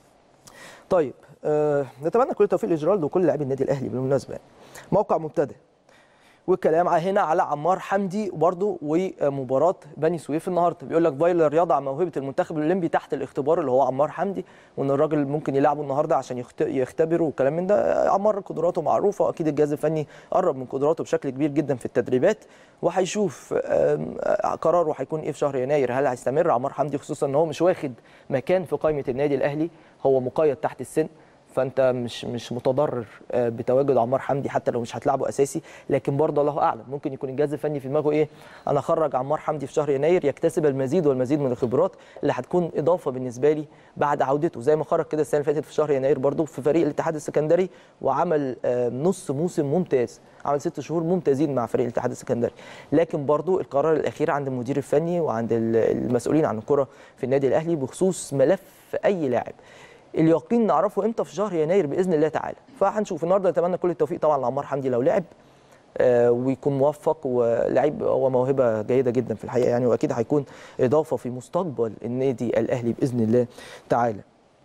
طيب آه نتمنى كل التوفيق لجيرالدو وكل لاعبي النادي الاهلي بالمناسبه يعني. موقع مبتدئ والكلام هنا على عمار حمدي برضه ومباراه بني سويف النهارده بيقول لك فايلر يضع موهبه المنتخب الاولمبي تحت الاختبار اللي هو عمار حمدي وان الراجل ممكن يلعبه النهارده عشان يخت- يختبره وكلام من ده عمار قدراته معروفه واكيد الجهاز الفني قرب من قدراته بشكل كبير جدا في التدريبات وهيشوف آم، آه، قراره هيكون ايه في شهر يناير هل هيستمر عمار حمدي خصوصا ان هو مش واخد مكان في قائمه النادي الاهلي هو مقيد تحت السن فانت مش مش متضرر آه، بتواجد عمار حمدي حتى لو مش هتلعبه اساسي لكن برضه الله اعلم ممكن يكون الجهاز الفني في دماغه ايه انا اخرج عمار حمدي في شهر يناير يكتسب المزيد والمزيد من الخبرات اللي هتكون اضافه بالنسبه لي بعد عودته زي ما خرج كده السنه اللي فاتت في شهر يناير برضه في فريق الاتحاد السكندري وعمل آه، نص موسم ممتاز عمل ست شهور ممتازين مع فريق الاتحاد السكندري لكن برضه القرار الاخير عند المدير الفني وعند ال- المسؤولين عن الكره في النادي الاهلي بخصوص ملف اي لاعب اليقين نعرفه امتى في شهر يناير باذن الله تعالى فهنشوف النهارده نتمنى كل التوفيق طبعا لعمار حمدي لو لعب آه، ويكون موفق ولعيب هو موهبه جيده جدا في الحقيقه يعني واكيد هيكون اضافه في مستقبل النادي الاهلي باذن الله تعالى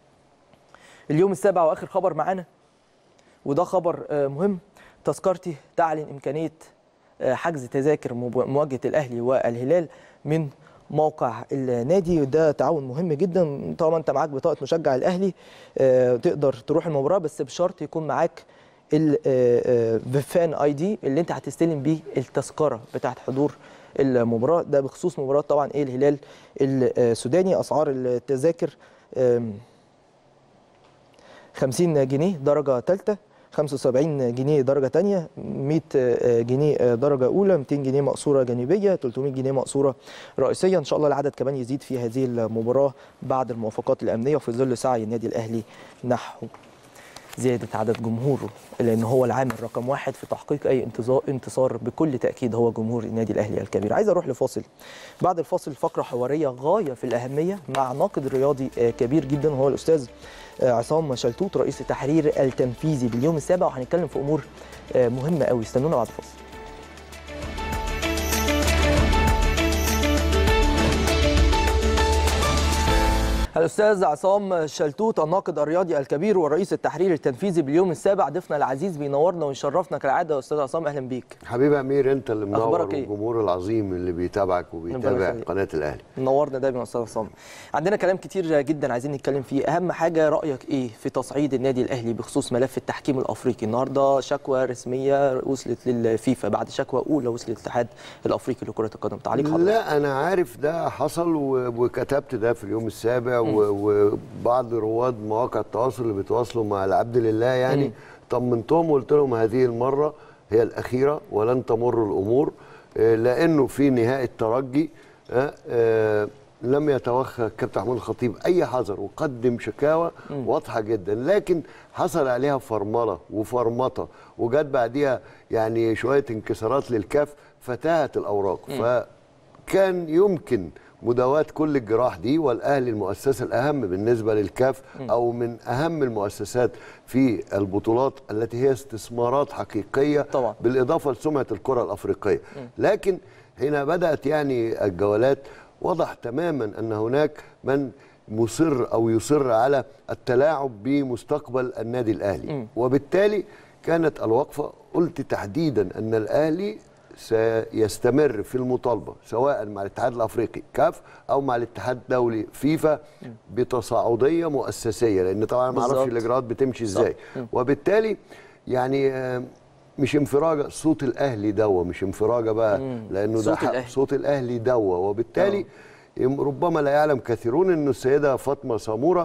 اليوم السابع واخر خبر معانا وده خبر آه، مهم تذكرتي تعلن امكانيه آه، حجز تذاكر مب- مواجهه الاهلي والهلال من موقع النادي وده تعاون مهم جدا طالما انت معاك بطاقه مشجع الاهلي آه، تقدر تروح المباراه بس بشرط يكون معاك الفيفان اي دي اللي انت هتستلم بيه التذكره بتاعت حضور المباراه ده بخصوص مباراه طبعا ايه الهلال السوداني اسعار التذاكر آم، 50 جنيه درجة ثالثة 75 جنيه درجة تانية 100 جنيه درجة أولى 200 جنيه مقصورة جانبية 300 جنيه مقصورة رئيسية إن شاء الله العدد كمان يزيد في هذه المباراة بعد الموافقات الأمنية وفي ظل سعي النادي الأهلي نحو زيادة عدد جمهوره لأن هو العامل رقم واحد في تحقيق أي انتظار انتصار بكل تأكيد هو جمهور النادي الأهلي الكبير عايز أروح لفاصل بعد الفاصل فقرة حوارية غاية في الأهمية مع ناقد رياضي آه، كبير جدا وهو الأستاذ آه، عصام شلتوت رئيس التحرير التنفيذي باليوم السابع وهنتكلم في أمور آه، مهمة قوي استنونا بعد الفاصل الاستاذ عصام شلتوت الناقد الرياضي الكبير ورئيس التحرير التنفيذي باليوم السابع ضيفنا العزيز بينورنا ويشرفنا كالعاده يا استاذ عصام اهلا بيك حبيبي امير انت اللي منور أخبارك إيه؟ والجمهور العظيم اللي بيتابعك ربنا وبيتابع يخليك. قناه الاهلي منورنا دايما يا استاذ عصام عندنا كلام كتير جدا عايزين نتكلم فيه اهم حاجه رايك ايه في تصعيد النادي الاهلي بخصوص ملف التحكيم الافريقي النهارده شكوى رسميه وصلت للفيفا بعد شكوى اولى وصلت للاتحاد الافريقي لكره القدم تعليق حضرتك لا انا عارف ده حصل و- وكتبت ده في اليوم السابع و- وبعض رواد مواقع التواصل اللي بيتواصلوا مع العبد لله يعني مم. طمنتهم وقلت لهم هذه المره هي الاخيره ولن تمر الامور آه، لانه في نهائي الترجي آه، آه، لم يتوخى الكابتن محمود الخطيب اي حذر وقدم شكاوى واضحه جدا لكن حصل عليها فرمله وفرمطه وجت بعديها يعني شويه انكسارات للكاف فتاهت الاوراق فكان يمكن مداواة كل الجراح دي والاهلي المؤسسه الاهم بالنسبه للكاف او من اهم المؤسسات في البطولات التي هي استثمارات حقيقيه طبعا. بالاضافه لسمعه الكره الافريقيه لكن حين بدات يعني الجولات وضح تماما ان هناك من مصر او يصر على التلاعب بمستقبل النادي الاهلي وبالتالي كانت الوقفه قلت تحديدا ان الاهلي سيستمر في المطالبه سواء مع الاتحاد الافريقي كاف او مع الاتحاد الدولي فيفا بتصاعديه مؤسسيه لان طبعا ما اعرفش بالظبط. الاجراءات بتمشي ازاي وبالتالي يعني آه، مش انفراجه صوت الاهلي دوا مش انفراجه بقى لانه ده صوت حق- الأهلي. صوت الاهلي دوا وبالتالي يم- ربما لا يعلم كثيرون ان السيده فاطمه ساموره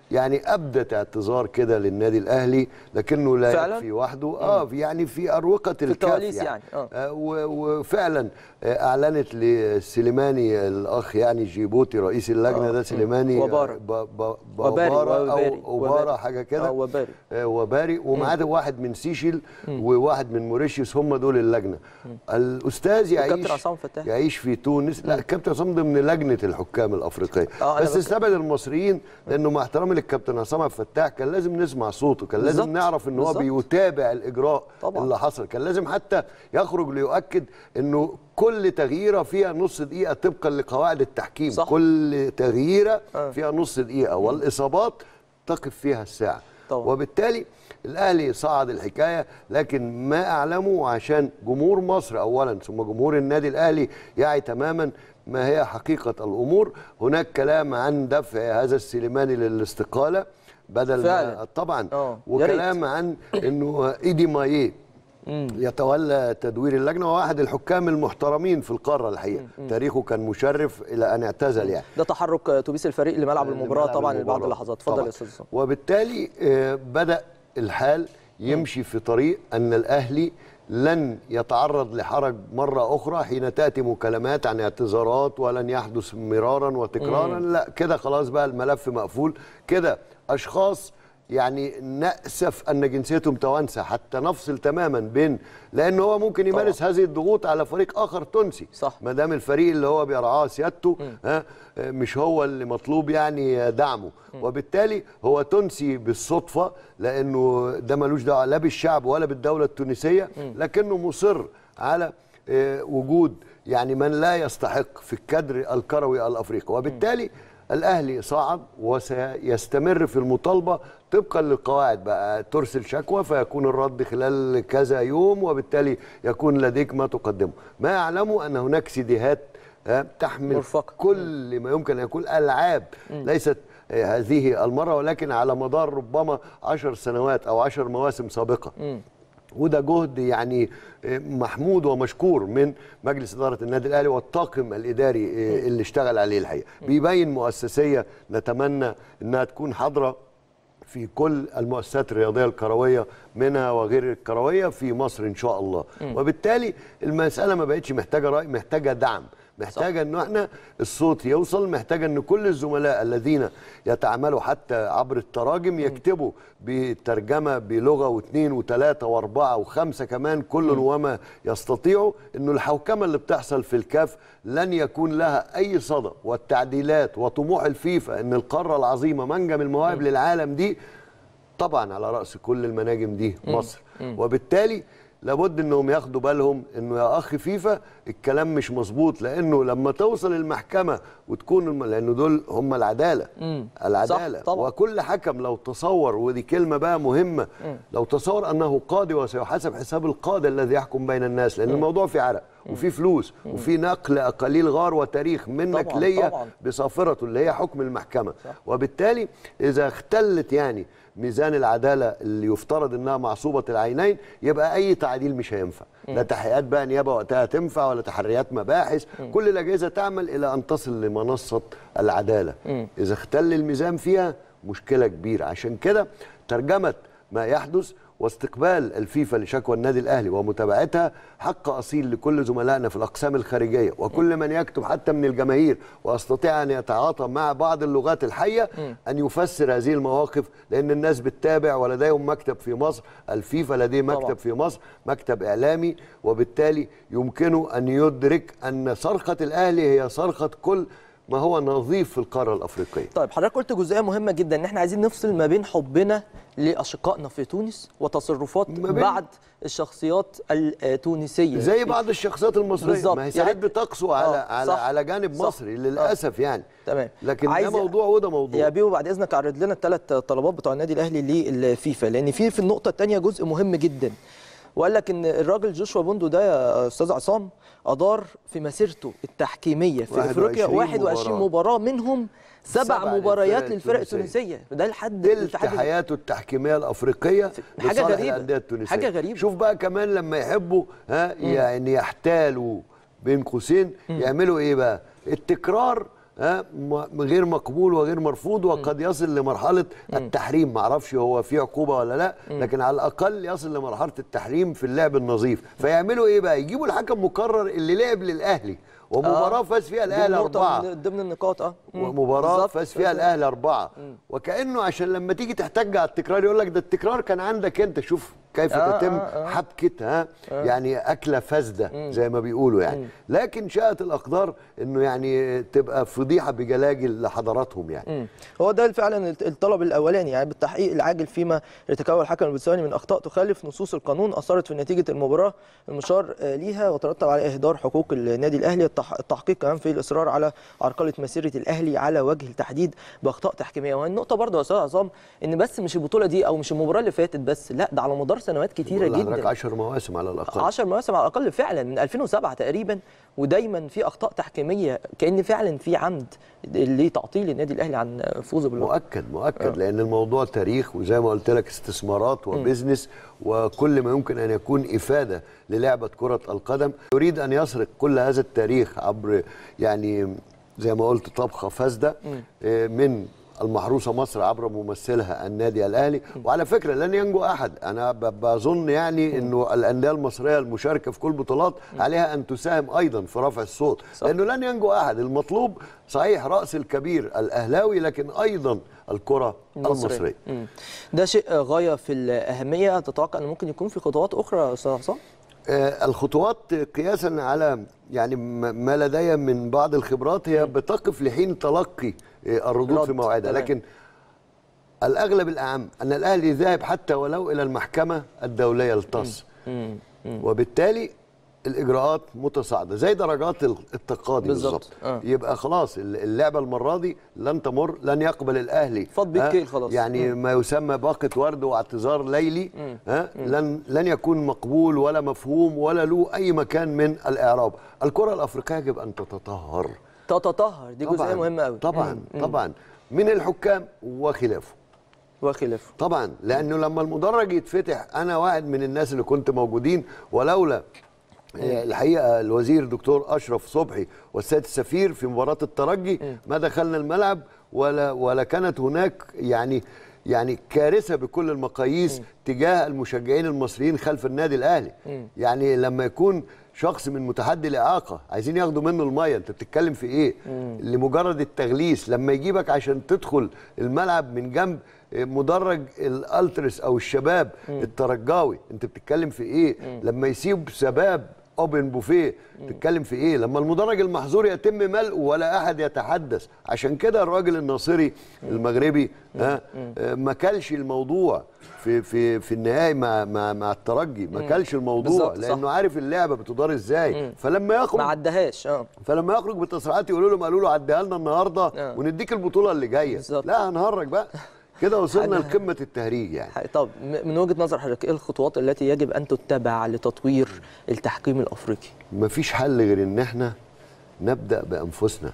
يعني ابدت اعتذار كده للنادي الاهلي لكنه لا فعلاً؟ يكفي وحده اه في- يعني في اروقه الكاف الكواليس يعني، آه. آه، و- وفعلا آه، اعلنت لسليماني الاخ يعني جيبوتي رئيس اللجنه آه. ده سليماني وبارة. ب- ب- وباري، بابارة وباري، او وبارة وباري. حاجه كده آه، وباري. آه، وباري ومعاه واحد من سيشل وواحد من موريشيوس هم دول اللجنه الاستاذ يعيش والكابتن عصام فتاح. يعيش في تونس لا الكابتن عصام ضمن لجنه الحكام الافريقيه آه، أنا بس بك- استبعد المصريين لانه مع احترامي للكابتن عصام عبد الفتاح كان لازم نسمع صوته كان لازم بالظبط، نعرف ان هو بالظبط. بيتابع الاجراء طبعاً. اللي حصل كان لازم حتى يخرج ليؤكد انه كل تغييره فيها نص دقيقه طبقا لقواعد التحكيم صح. كل تغييره آه. فيها نص دقيقه والاصابات تقف فيها الساعه طبعاً. وبالتالي الاهلي صعد الحكايه لكن ما اعلمه عشان جمهور مصر اولا ثم جمهور النادي الاهلي يعي تماما ما هي حقيقه الامور هناك كلام عن دفع هذا السليماني للاستقاله بدل فعلاً. ما طبعا آه، يا ريت. وكلام عن انه ايدي مايه يتولى تدوير اللجنه وواحد الحكام المحترمين في القاره الحقيقه تاريخه كان مشرف الى ان اعتزل يعني ده تحرك اتوبيس الفريق لملعب المباراه لملعب طبعا لبعض المباراة. اللحظات اتفضل طبعاً. يا استاذ عصام وبالتالي آه، بدا الحال يمشي في طريق ان الاهلي لن يتعرض لحرج مره اخرى حين تاتي مكالمات عن اعتذارات ولن يحدث مرارا وتكرارا لا كده خلاص بقى الملف مقفول كده اشخاص يعني نأسف ان جنسيتهم توانسه حتى نفصل تماما بين لان هو ممكن يمارس هذه الضغوط على فريق اخر تونسي صح. ما دام الفريق اللي هو بيرعاه سيادته ها مش هو اللي مطلوب يعني دعمه وبالتالي هو تونسي بالصدفه لانه ده ملوش دعوه لا بالشعب ولا بالدوله التونسيه لكنه مصر على آه، وجود يعني من لا يستحق في الكادر الكروي الافريقي وبالتالي الاهلي صعد وسيستمر في المطالبه طبقا للقواعد بقى ترسل شكوى فيكون الرد خلال كذا يوم وبالتالي يكون لديك ما تقدمه ما اعلمه ان هناك سيديهات آه، تحمل مرفقة. كل ما يمكن ان يكون العاب ليست آه، هذه المره ولكن على مدار ربما عشر سنوات او عشر مواسم سابقه وده جهد يعني آه، محمود ومشكور من مجلس اداره النادي الاهلي والطاقم الاداري آه، اللي اشتغل عليه الحقيقه بيبين مؤسسيه نتمنى انها تكون حاضره في كل المؤسسات الرياضيه الكرويه منها وغير الكرويه في مصر ان شاء الله وبالتالي المساله ما بقتش محتاجه راي محتاجه دعم محتاجه ان احنا الصوت يوصل محتاجه ان كل الزملاء الذين يتعاملوا حتى عبر التراجم يكتبوا بترجمه بلغه واثنين وثلاثه واربعه وخمسه كمان كل وما يستطيعوا انه الحوكمه اللي بتحصل في الكاف لن يكون لها اي صدى والتعديلات وطموح الفيفا ان القاره العظيمه منجم المواهب للعالم دي طبعا على راس كل المناجم دي مصر وبالتالي لابد انهم ياخدوا بالهم انه يا اخ فيفا الكلام مش مظبوط لانه لما توصل المحكمه وتكون الم... لانه دول هم العداله العداله صح، طبعا. وكل حكم لو تصور ودي كلمه بقى مهمه لو تصور انه قاضي وسيحاسب حساب القاضي الذي يحكم بين الناس لان الموضوع فيه عرق وفي فلوس وفي نقل اقاليل غار وتاريخ منك طبعاً، ليا طبعاً. بصافرته اللي هي حكم المحكمة وبالتالي إذا اختلت يعني ميزان العدالة اللي يفترض إنها معصوبة العينين يبقى أي تعديل مش هينفع لا تحقيقات بقى نيابة وقتها تنفع ولا تحريات مباحث كل الأجهزة تعمل إلى أن تصل لمنصة العدالة إذا اختل الميزان فيها مشكلة كبيرة عشان كده ترجمة ما يحدث واستقبال الفيفا لشكوى النادي الاهلي ومتابعتها حق اصيل لكل زملائنا في الاقسام الخارجيه وكل من يكتب حتى من الجماهير ويستطيع ان يتعاطى مع بعض اللغات الحيه ان يفسر هذه المواقف لان الناس بتتابع ولديهم مكتب في مصر الفيفا لديه مكتب طبعاً. في مصر مكتب اعلامي وبالتالي يمكنه ان يدرك ان صرخه الاهلي هي صرخه كل ما هو نظيف في القاره الافريقيه طيب حضرتك قلت جزئيه مهمه جدا ان احنا عايزين نفصل ما بين حبنا لاشقائنا في تونس وتصرفات ما بين- بعض الشخصيات التونسيه زي بعض الشخصيات المصريه بالظبط. ما هي يا ساعات ريت- بتقسو على آه، على صح. على جانب صح. مصري للاسف يعني تمام لكن عايز- ده موضوع وده موضوع يا بيبو بعد اذنك عرض لنا الثلاث طلبات بتوع النادي الاهلي للفيفا لان في في النقطه الثانيه جزء مهم جدا وقال لك ان الراجل جوشوا بوندو ده يا استاذ عصام ادار في مسيرته التحكيميه في 21 افريقيا 21 مباراة. مباراه منهم سبع سبعة مباريات للفرق للفرق التونسية. التونسيه ده لحد تلت الاتحاد حياته التحكيميه الافريقيه حاجة لصالح غريبة. الانديه التونسيه حاجة غريبة. شوف بقى كمان لما يحبوا ها يعني يحتالوا بين قوسين يعملوا ايه بقى التكرار ها م- غير مقبول وغير مرفوض وقد يصل لمرحله التحريم ما اعرفش هو في عقوبه ولا لا لكن على الاقل يصل لمرحله التحريم في اللعب النظيف فيعملوا ايه بقى يجيبوا الحكم مكرر اللي لعب للاهلي ومباراه آه. فاز فيها دي الاهلي نقطة اربعه من ضمن النقاط اه مم. ومباراه بالظبط. فاز فيها الاهلي اربعه وكانه عشان لما تيجي تحتج على التكرار يقول لك ده التكرار كان عندك انت شوف كيف آه، تتم آه، آه. حبكتها يعني اكله فاسده زي ما بيقولوا يعني لكن شاءت الاقدار انه يعني تبقى فضيحه بجلاجل لحضراتهم يعني مم. هو ده فعلا الت- الطلب الاولاني يعني بالتحقيق العاجل فيما ارتكبه الحكم البوتسواني من اخطاء تخالف نصوص القانون اثرت في نتيجه المباراه المشار آه، ليها وترتب على اهدار حقوق النادي الاهلي التح- التحقيق كمان في الاصرار على عرقله مسيره الاهلي على وجه التحديد باخطاء تحكيميه والنقطه برضه يا استاذ عصام ان بس مش البطوله دي او مش المباراه اللي فاتت بس لا ده على مدار سنوات كتيره بقول لحضرتك جدا 10 مواسم على الاقل 10 مواسم على الاقل فعلا من 2007 تقريبا ودايما في اخطاء تحكيميه كان فعلا في عمد لتعطيل النادي الاهلي عن فوزه باللقب مؤكد مؤكد لان الموضوع تاريخ وزي ما قلت لك استثمارات وبزنس وكل ما يمكن ان يكون افاده للعبه كره القدم يريد ان يسرق كل هذا التاريخ عبر يعني زي ما قلت طبخه فاسده آه، من المحروسه مصر عبر ممثلها النادي الاهلي وعلى فكره لن ينجو احد انا ب- بظن يعني انه الانديه المصريه المشاركه في كل بطولات عليها ان تساهم ايضا في رفع الصوت صح. لانه لن ينجو احد المطلوب صحيح راس الكبير الاهلاوي لكن ايضا الكره المصريه مم. ده شيء غايه في الاهميه تتوقع ان ممكن يكون في خطوات اخرى يا استاذ عصام آه، الخطوات قياسا على يعني م- ما لدي من بعض الخبرات هي بتقف لحين تلقي آه، الردود رد، في موعدها تمام. لكن الاغلب الاعم ان الاهلي ذاهب حتى ولو الى المحكمه الدوليه للطاس مم. مم. وبالتالي الاجراءات متصاعده زي درجات ال- التقاضي بالظبط. بالظبط آه. يبقى خلاص ال- اللعبه المره دي لن تمر لن يقبل الاهلي فاض بيه ها؟ الكيل خلاص. يعني ما يسمى باقه ورد واعتذار ليلي ها لن لن يكون مقبول ولا مفهوم ولا له اي مكان من الاعراب الكره الافريقيه يجب ان تتطهر تتطهر دي جزئيه مهمه قوي طبعا طبعا من الحكام وخلافه وخلافه طبعا لانه لما المدرج يتفتح انا واحد من الناس اللي كنت موجودين ولولا آه، الحقيقه الوزير دكتور اشرف صبحي والسيد السفير في مباراه الترجي ما دخلنا الملعب ولا ولا كانت هناك يعني يعني كارثه بكل المقاييس تجاه المشجعين المصريين خلف النادي الاهلي يعني لما يكون شخص من متحدي الاعاقه عايزين ياخدوا منه الميه انت بتتكلم في ايه لمجرد التغليس لما يجيبك عشان تدخل الملعب من جنب مدرج الالترس او الشباب الترجاوي انت بتتكلم في ايه لما يسيب شباب اوبن بوفيه تتكلم في ايه لما المدرج المحظور يتم ملئه ولا احد يتحدث عشان كده الراجل الناصري المغربي ها آه، ما كلش الموضوع في في في النهائي مع مع مع الترجي ما كلش الموضوع بالظبط، صح. لانه عارف اللعبه بتدار ازاي فلما يخرج ما عدهاش اه فلما يخرج بالتصريحات يقولوا لهم قالوا له عديها لنا النهارده آه. ونديك البطوله اللي جايه بالظبط. لا هنهرج بقى كده وصلنا حاجة- لقمه التهريج يعني حقيقي. طب م- من وجهه نظر حضرتك ايه الخطوات التي يجب ان تتبع لتطوير التحكيم الافريقي مفيش حل غير ان احنا نبدا بانفسنا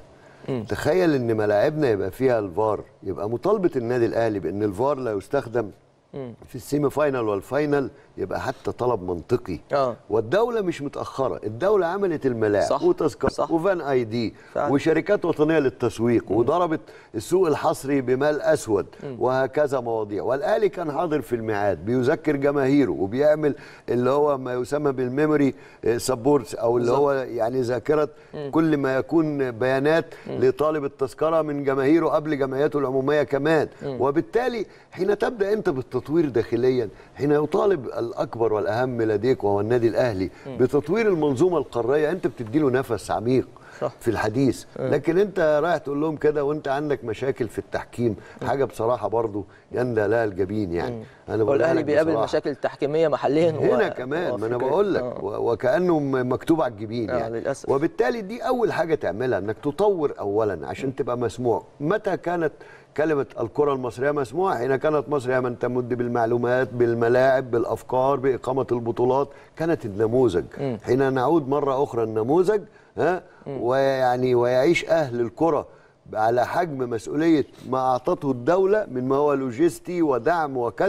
تخيل ان ملاعبنا يبقى فيها الفار يبقى مطالبه النادي الاهلي بان الفار لا يستخدم في السيمي فاينال والفاينال يبقى حتى طلب منطقي اه والدولة مش متأخرة الدولة عملت الملاعب صح، وتذكرة صح. وفان اي دي فعلا. وشركات وطنية للتسويق وضربت السوق الحصري بمال أسود وهكذا مواضيع والأهلي كان حاضر في الميعاد بيذكر جماهيره وبيعمل اللي هو ما يسمى بالميموري سبورتس أو اللي هو يعني ذاكرة كل ما يكون بيانات لطالب التذكرة من جماهيره قبل جمعيته العمومية كمان وبالتالي حين تبدأ أنت بالتطوير داخليا حين يطالب الأكبر والأهم لديك وهو النادي الأهلي بتطوير المنظومة القارية أنت بتديله نفس عميق صح. في الحديث لكن انت رايح تقول لهم كده وانت عندك مشاكل في التحكيم حاجه بصراحه برضو يندى لها الجبين يعني انا بقولها والاهلي لك بيقابل بصراحة. مشاكل تحكيميه محليا هنا و- كمان ما انا وأفريقيا. بقول لك آه. و- وكانه م- مكتوب على الجبين آه، يعني للأسف. وبالتالي دي اول حاجه تعملها انك تطور اولا عشان تبقى مسموع متى كانت كلمة الكرة المصرية مسموعة حين كانت مصر هي من تمد بالمعلومات بالملاعب بالأفكار بإقامة البطولات كانت النموذج حين نعود مرة أخرى النموذج ها ويعني ويعيش أهل الكرة على حجم مسؤولية ما أعطته الدولة من ما هو لوجستي ودعم وكذا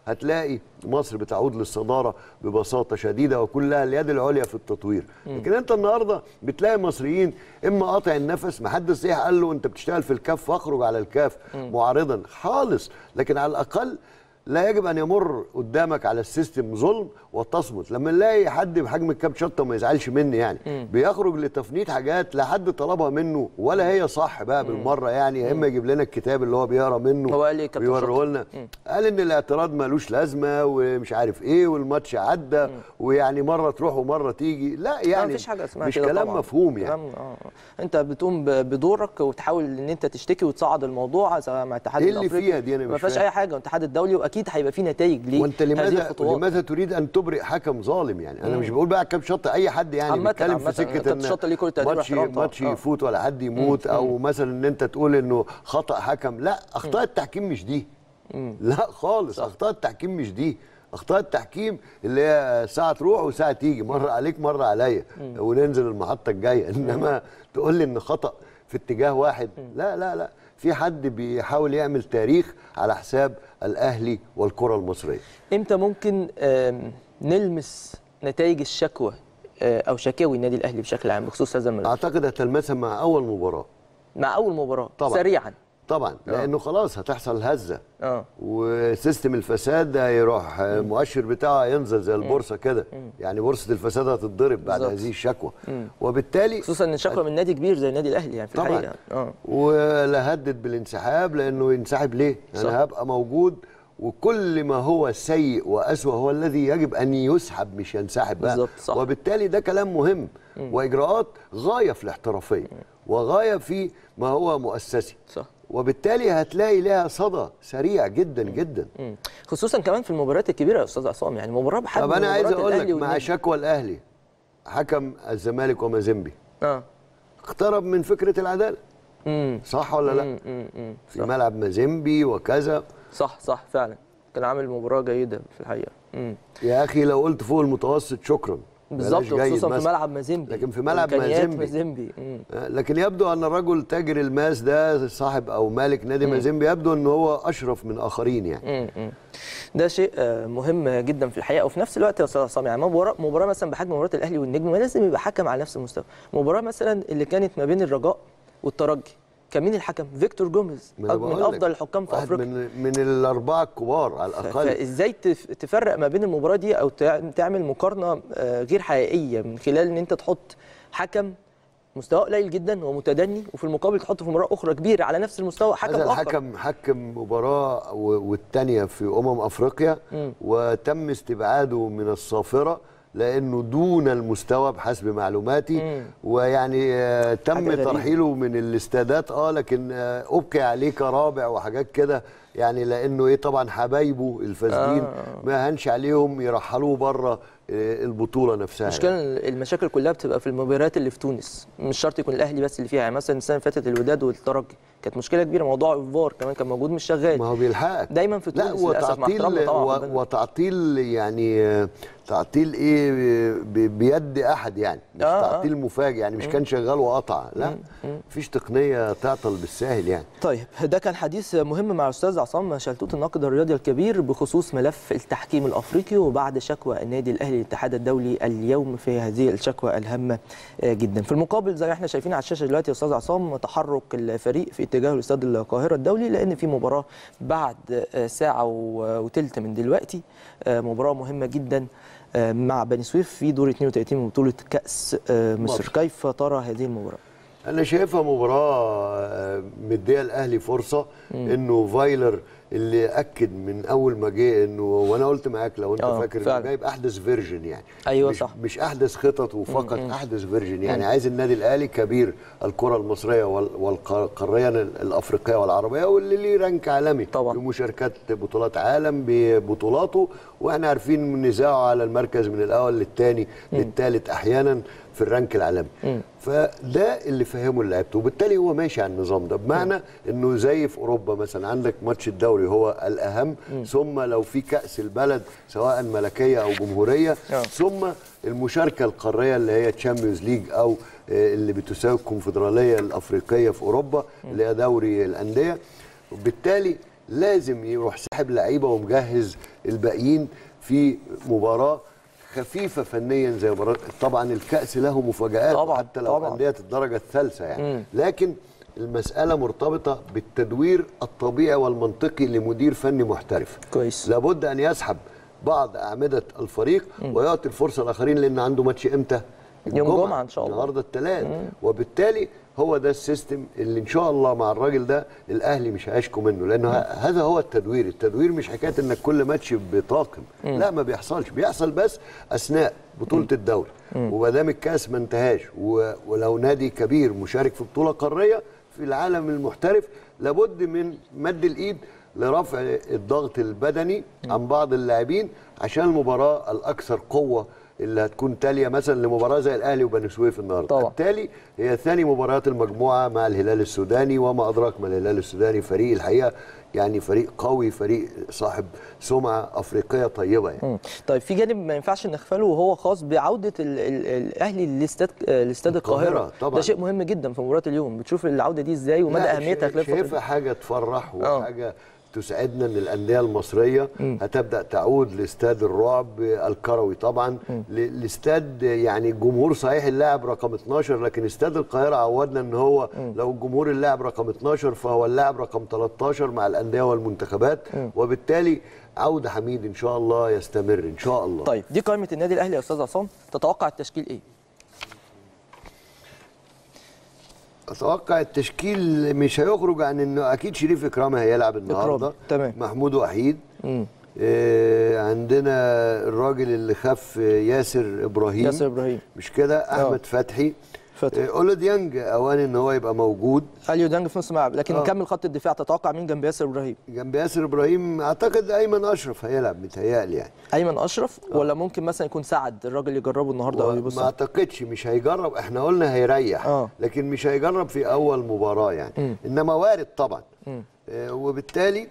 هتلاقي مصر بتعود للصداره ببساطه شديده وكلها اليد العليا في التطوير لكن انت النهارده بتلاقي مصريين اما قاطع النفس ما حد صحيح قال له انت بتشتغل في الكاف فاخرج على الكاف معارضا خالص لكن على الاقل لا يجب ان يمر قدامك على السيستم ظلم وتصمت لما نلاقي حد بحجم الكاب شطه وما يزعلش مني يعني بيخرج لتفنيد حاجات لا حد طلبها منه ولا هي صح بقى بالمره يعني يا اما يجيب لنا الكتاب اللي هو بيقرا منه هو قال إيه كابتن ويوريه شطة؟ لنا قال ان الاعتراض مالوش لازمه ومش عارف ايه والماتش عدى ويعني مره تروح ومره تيجي لا ما يعني فيش حاجه اسمها مش كده كلام طبعاً. مفهوم يعني كلام آه. انت بتقوم ب- بدورك وتحاول ان انت تشتكي وتصعد الموضوع سواء مع الاتحاد إيه اللي الافريقي فيها دي؟ أنا ما مش فيهاش فاهم. اي حاجه والاتحاد الدولي واكيد هيبقى فيه نتائج ليه وانت هذه لماذا الخطوات. لماذا تريد ان تبرئ حكم ظالم يعني انا مش بقول بقى كاب شط اي حد يعني عامة- بيتكلم عامة في سكه كابتن شط ليه كل التقدير ماتش واحترام طبعاً. ماتش آه. يفوت ولا حد يموت او مثلا ان انت تقول انه خطا حكم لا اخطاء التحكيم مش دي لا خالص اخطاء التحكيم مش دي اخطاء التحكيم اللي هي ساعه تروح وساعه تيجي مره عليك مره عليا وننزل المحطه الجايه انما تقول لي ان خطا في اتجاه واحد لا لا لا في حد بيحاول يعمل تاريخ على حساب الاهلي والكره المصريه امتى ممكن آم، نلمس نتائج الشكوى آه، او شكاوي النادي الاهلي بشكل عام بخصوص هذا الملف اعتقد هتلمسها مع اول مباراه مع اول مباراه طبعاً. سريعا طبعا لانه خلاص هتحصل هزه اه وسيستم الفساد ده هيروح المؤشر بتاعه هينزل زي البورصه كده يعني بورصه الفساد هتتضرب بعد بالظبط. هذه الشكوى وبالتالي خصوصا ان الشكوى من نادي كبير زي النادي الاهلي يعني في طبعاً. الحقيقه اه ولا هدد بالانسحاب لانه ينسحب ليه؟ صح. انا هبقى موجود وكل ما هو سيء واسوأ هو الذي يجب ان يسحب مش ينسحب بقى بالظبط، صح. وبالتالي ده كلام مهم واجراءات غايه في الاحترافيه وغايه في ما هو مؤسسي صح وبالتالي هتلاقي لها صدى سريع جدا جدا مم. خصوصا كمان في المباريات الكبيره يا استاذ عصام يعني مباراه بحجم طب انا عايز مباراة اقول لك الأهلي مع والنادي. شكوى الاهلي حكم الزمالك ومازيمبي اه اقترب من فكره العداله امم صح ولا لا امم امم في ملعب مازيمبي وكذا صح صح فعلا كان عامل مباراه جيده في الحقيقه امم يا اخي لو قلت فوق المتوسط شكرا بالظبط بلاش جيد خصوصا في مثلا. ملعب مازيمبي لكن في ملعب إمكانيات مازيمبي. مازيمبي مم. آه، لكن يبدو ان الرجل تاجر الماس ده صاحب او مالك نادي مازيمبي يبدو ان هو اشرف من اخرين يعني مم. مم. ده شيء آه، مهم جدا في الحقيقه وفي نفس الوقت يا استاذ عصام يعني مباراه مباراه مثلا بحجم مباراه الاهلي والنجم ما لازم يبقى حكم على نفس المستوى مباراه مثلا اللي كانت ما بين الرجاء والترجي كان مين الحكم فيكتور جوميز ما أنا من بقول لك، افضل الحكام في واحد افريقيا من من الاربعه الكبار على الاقل فازاي تف- تفرق ما بين المباراه دي او تع- تعمل مقارنه آه، غير حقيقيه من خلال ان انت تحط حكم مستواه قليل جدا ومتدني وفي المقابل تحطه في مباراه اخرى كبيره على نفس المستوى حكم هذا اخر الحكم حكم مباراة و- والتانية في أمم أفريقيا وتم استبعاده من الصافرة لأنه دون المستوى بحسب معلوماتي ويعني آه، حاجة تم غريبة. ترحيله من الاستادات اه لكن آه، أبقي عليه كرابع وحاجات كده يعني لأنه إيه طبعا حبايبه الفاسدين آه. ما هنش عليهم يرحلوه بره آه، البطولة نفسها المشكله إن المشاكل كلها بتبقى في المباريات اللي في تونس مش شرط يكون الاهلي بس اللي فيها يعني مثلا السنه اللي فاتت الوداد والترجي كانت مشكله كبيره موضوع الفار كمان كان موجود مش شغال ما هو بيلحقك دايما في لا تونس للاسف مع وتعطيل احترامنا طبعا و- ربنا- وتعطيل يعني آه، تعطيل ايه ب- بيد احد يعني مش آه، آه. تعطيل مفاجئ يعني مش كان شغال وقطع لا مفيش تقنيه تعطل بالساهل يعني طيب ده كان حديث مهم مع الاستاذ عصام شلتوت الناقد الرياضي الكبير بخصوص ملف التحكيم الافريقي وبعد شكوى النادي الاهلي للاتحاد الدولي اليوم في هذه الشكوى الهامه آه، جدا في المقابل زي ما احنا شايفين على الشاشه دلوقتي يا استاذ عصام تحرك الفريق في اتجاه لاستاد القاهره الدولي لان في مباراه بعد آه، ساعه و- وتلت من دلوقتي آه، مباراه مهمه جدا آه، مع بني سويف في دور 32 من بطوله كاس آه، مصر مصر. كيف ترى هذه المباراه انا شايفها مباراه آه، مديه الاهلي فرصه انه فايلر اللي اكد من اول ما جه انه وانا قلت معاك لو انت آه، فاكر انه فعلا. جايب احدث فيرجن يعني أيوة مش صح. مش احدث خطط وفقط احدث فيرجن يعني عايز النادي الاهلي كبير الكره المصريه وال- والقاريه الافريقيه والعربيه واللي ليه رانك عالمي طبعا. بمشاركات بطولات عالم ببطولاته واحنا عارفين من نزاعه على المركز من الاول للثاني للثالث احيانا في الرانك العالمي فده اللي فهمه لعيبته وبالتالي هو ماشي على النظام ده بمعنى انه زي في اوروبا مثلا عندك ماتش الدوري هو الاهم ثم لو في كاس البلد سواء ملكيه او جمهوريه آه. ثم المشاركه القاريه اللي هي تشامبيونز ليج او آه، اللي بتساوي الكونفدراليه الافريقيه في اوروبا اللي هي دوري الانديه وبالتالي لازم يروح ساحب لعيبه ومجهز الباقيين في مباراه خفيفه فنيا زي مباراه طبعا الكاس له مفاجات طبعاً، حتى لو طبعاً. انديه الدرجه الثالثه يعني لكن المساله مرتبطه بالتدوير الطبيعي والمنطقي لمدير فني محترف كويس. لابد ان يسحب بعض اعمده الفريق ويعطي الفرصه الاخرين لان عنده ماتش امتى يوم الجمعة إن شاء الله. النهارده الثلاث وبالتالي هو ده السيستم اللي ان شاء الله مع الراجل ده الاهلي مش هيشكو منه لانه ه- هذا هو التدوير التدوير مش حكايه انك كل ماتش بطاقم لا ما بيحصلش بيحصل بس اثناء بطوله الدوري وما دام الكاس ما انتهاش و- ولو نادي كبير مشارك في بطوله قاريه في العالم المحترف لابد من مد الايد لرفع الضغط البدني عن بعض اللاعبين عشان المباراه الاكثر قوه اللي هتكون تاليه مثلا لمباراه زي الاهلي وبني سويف النهارده طبعا. بالتالي هي ثاني مباريات المجموعه مع الهلال السوداني وما ادراك ما الهلال السوداني فريق الحقيقه يعني فريق قوي فريق صاحب سمعه افريقيه طيبه يعني مم. طيب في جانب ما ينفعش نغفله وهو خاص بعوده ال ال الاهلي لاستاد آه، لاستاد القاهرة، القاهره طبعاً. ده شيء مهم جدا في مباراه اليوم بتشوف العوده دي ازاي ومدى لا، اهميتها شايف- خلال الفتره شايفها دي حاجه تفرح آه. وحاجه تسعدنا ان الانديه المصريه هتبدا تعود لاستاد الرعب الكروي طبعا ل- لاستاد يعني الجمهور صحيح اللاعب رقم 12 لكن استاد القاهره عودنا ان هو لو الجمهور اللاعب رقم 12 فهو اللاعب رقم 13 مع الانديه والمنتخبات وبالتالي عوده حميد ان شاء الله يستمر ان شاء الله طيب دي قائمه النادي الاهلي يا استاذ عصام تتوقع التشكيل ايه اتوقع التشكيل مش هيخرج عن انه اكيد شريف اكرامي هيلعب النهارده تمام. محمود وحيد آه عندنا الراجل اللي خف ياسر ابراهيم ياسر إبراهيم. مش كده احمد فتحي فتحي. آه اولو ديانج اوان ان هو يبقى موجود اليو دانج في نص الملعب لكن آه. نكمل خط الدفاع تتوقع مين جنب ياسر ابراهيم جنب ياسر ابراهيم اعتقد ايمن اشرف هيلعب متهيألي يعني ايمن اشرف ولا ممكن مثلا يكون سعد الراجل يجربه النهارده او يبص ما اعتقدش مش هيجرب احنا قلنا هيريح آه. لكن مش هيجرب في اول مباراه يعني انما وارد طبعا آه وبالتالي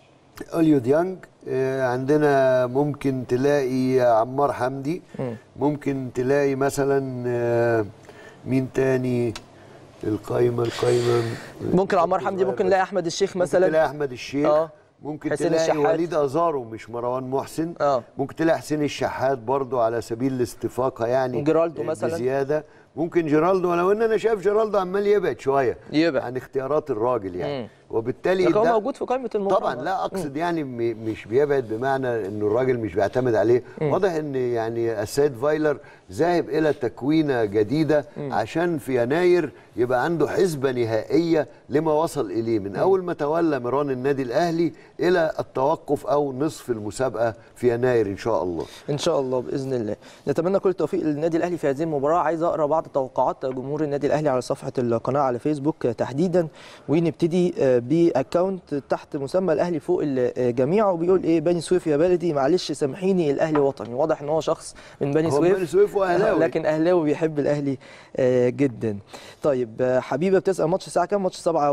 اليو ديانج آه عندنا ممكن تلاقي عمار حمدي ممكن تلاقي مثلا آه مين تاني القايمه القايمه ممكن عمار حمدي ممكن نلاقي احمد الشيخ ممكن تلاقي مثلا احمد الشيخ آه. ممكن حسين تلاقي الشحات. وليد ازارو مش مروان محسن آه. ممكن تلاقي حسين الشحات برضو على سبيل الاستفاقه يعني جيرالدو آه، مثلاً. بزياده ممكن جيرالدو ولو ان انا شايف جيرالدو عمال يبعد شويه يبعد. عن اختيارات الراجل يعني مم. وبالتالي لكن هو ده- موجود في قائمه المباراه طبعا لا اقصد يعني م- مش بيبعد بمعنى انه الراجل مش بيعتمد عليه واضح ان يعني السيد فايلر ذاهب الى تكوينه جديده عشان في يناير يبقى عنده حسبه نهائيه لما وصل اليه من اول ما تولى مران النادي الاهلي الى التوقف او نصف المسابقه في يناير ان شاء الله ان شاء الله باذن الله نتمنى كل التوفيق للنادي الاهلي في هذه المباراه عايز اقرا بعض توقعات جمهور النادي الاهلي على صفحه القناه على فيسبوك تحديدا ونبتدي باكونت تحت مسمى الاهلي فوق الجميع وبيقول ايه بني سويف يا بلدي معلش سامحيني الاهلي وطني واضح ان هو شخص من بني هو سويف بني سويف وأهلاوي. لكن اهلاوي بيحب الاهلي آه، جدا طيب آه، حبيبه بتسال ماتش الساعه كام ماتش سبعة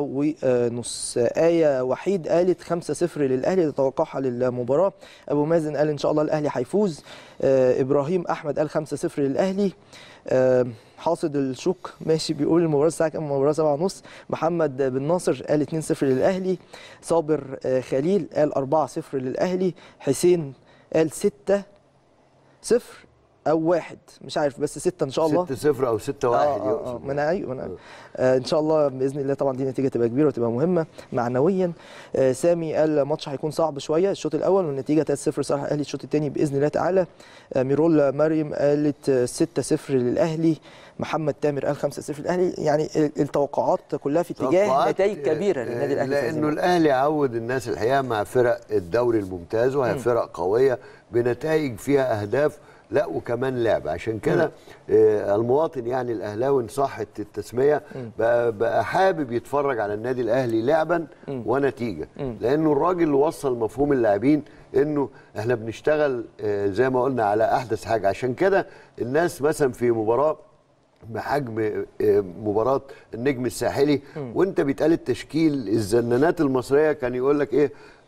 ونص ايه وحيد قالت 5-0 للاهلي تتوقعها للمباراه ابو مازن قال ان شاء الله الاهلي هيفوز آه، ابراهيم احمد قال 5-0 للاهلي آه، حاصد الشوك ماشي بيقول المباراه الساعه كام المباراه 7 ونص محمد بن ناصر قال 2-0 للاهلي صابر آه، خليل قال 4-0 للاهلي حسين قال 6 صفر او واحد مش عارف بس ستة ان شاء الله 6 0 او 6 1 آه، آه، آه، ما انا ايوه ما انا آه ان شاء الله باذن الله طبعا دي نتيجه تبقى كبيره وتبقى مهمه معنويا آه سامي قال الماتش هيكون صعب شويه الشوط الاول والنتيجه 3-0 صالح الاهلي الشوط الثاني باذن الله تعالى آه ميرول مريم قالت آه، 6-0 للاهلي محمد تامر قال 5-0 للاهلي يعني ال- التوقعات كلها في اتجاه توقعات، نتائج كبيره آه، للنادي الاهلي في هذه لانه المباراة. الاهلي عود الناس الحقيقه مع فرق الدوري الممتاز وهي فرق قويه بنتائج فيها اهداف لا وكمان لعب عشان كده آه، المواطن يعني الاهلاوي ان صحت التسميه بقى, بقى حابب يتفرج على النادي الاهلي لعبا ونتيجه لانه الراجل اللي وصل مفهوم اللاعبين انه احنا بنشتغل آه، زي ما قلنا على احدث حاجه عشان كده الناس مثلا في مباراه بحجم آه، مباراه النجم الساحلي وانت بيتقال التشكيل الزنانات المصريه كان يقول لك ايه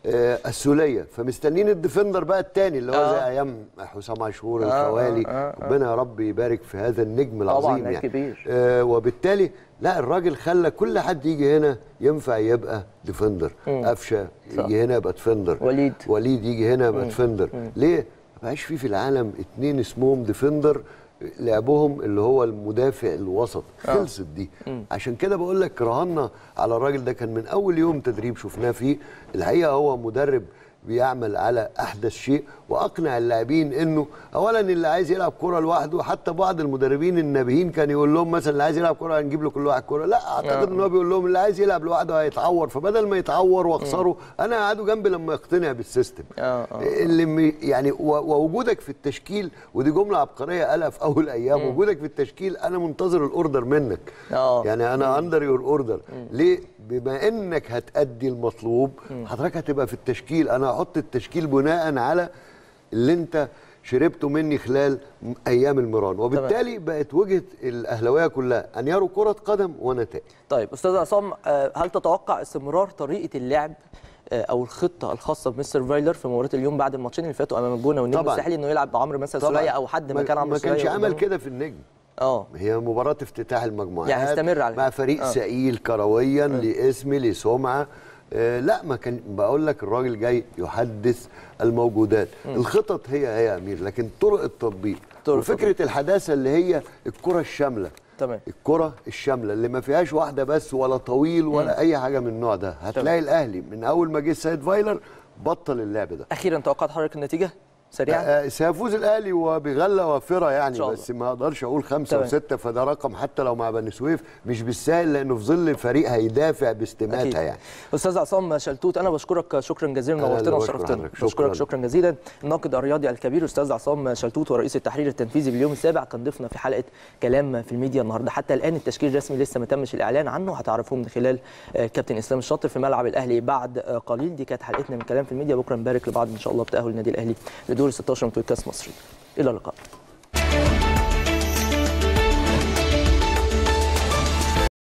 آه، السوليه فمستنيين الديفندر بقى الثاني اللي هو آه. زي ايام حسام عاشور آه، الخوالي آه، آه، آه. ربنا يا رب يبارك في هذا النجم طبعاً، العظيم لعيب يعني كبير. آه وبالتالي لا الراجل خلى كل حد يجي هنا ينفع يبقى ديفندر قفشه صح. يجي هنا يبقى ديفندر وليد. وليد يجي هنا يبقى ديفندر ليه؟ ما بقاش في في العالم اتنين اسمهم ديفندر لعبهم اللي هو المدافع الوسط خلصت دي عشان كده بقول لك رهنا على الراجل ده كان من اول يوم تدريب شفناه فيه الحقيقه هو مدرب بيعمل على احدث شيء واقنع اللاعبين انه اولا اللي عايز يلعب كره لوحده حتى بعض المدربين النابهين كان يقول لهم مثلا اللي عايز يلعب كره هنجيب له كل واحد كره لا اعتقد ان هو بيقول لهم اللي عايز يلعب لوحده هيتعور فبدل ما يتعور واخسره انا قعده جنبي لما يقتنع بالسيستم آه، آه. اللي م- يعني و- ووجودك في التشكيل ودي جمله عبقريه قالها في اول ايام وجودك في التشكيل انا منتظر الاوردر منك آه. يعني انا اندر يور اوردر ليه بما انك هتأدي المطلوب حضرتك هتبقى في التشكيل انا هحط التشكيل بناء على اللي انت شربته مني خلال م- ايام المران وبالتالي بقت وجهه الاهلاويه كلها ان يروا كره قدم ونتائج طيب استاذ عصام آه، هل تتوقع استمرار طريقه اللعب آه، او الخطه الخاصه بمستر فايلر في مباراه اليوم بعد الماتشين اللي فاتوا امام الجونه والنجم طبعاً. الساحلي انه يلعب بعمرو مثلا طبعاً. سوليه او حد ما- مكان عمرو ما سوليه كانش عمل قدامه؟ كده في النجم اه هي مباراة افتتاح المجموعات يعني هيستمر على مع كده. فريق آه. آه. سئيل كرويا لاسم لسمعة آه لا ما كان بقول لك الراجل جاي يحدث الموجودات الخطط هي هي يا امير لكن طرق التطبيق طرق وفكرة الحداثة اللي هي الكرة الشاملة تمام. الكرة الشاملة اللي ما فيهاش واحدة بس ولا طويل ولا أي حاجة من النوع ده هتلاقي الأهلي من أول ما جه السيد فايلر بطل اللعب ده اخيرا توقعات حضرتك النتيجه سريعا آه، سيفوز الاهلي وبغله وافره يعني شاء الله. بس ما اقدرش اقول خمسه تمام. وسته فده رقم حتى لو مع بني سويف مش بالسهل لانه في ظل فريق هيدافع باستماتة يعني استاذ عصام شلتوت انا بشكرك شكرا جزيلا أنا اللي نورتنا بشكر وشرفتنا حضرتك. شكراً. بشكرك شكرا جزيلا الناقد الرياضي الكبير استاذ عصام شلتوت ورئيس التحرير التنفيذي باليوم السابع كان ضيفنا في حلقه كلام في الميديا النهارده حتى الان التشكيل الرسمي لسه ما تمش الاعلان عنه هتعرفوه من خلال آه، كابتن اسلام الشاطر في ملعب الاهلي بعد آه، قليل دي كانت حلقتنا من كلام في الميديا بكره نبارك لبعض ان شاء الله بتاهل النادي الاهلي لدور 16 من بطوله كاس مصر الى اللقاء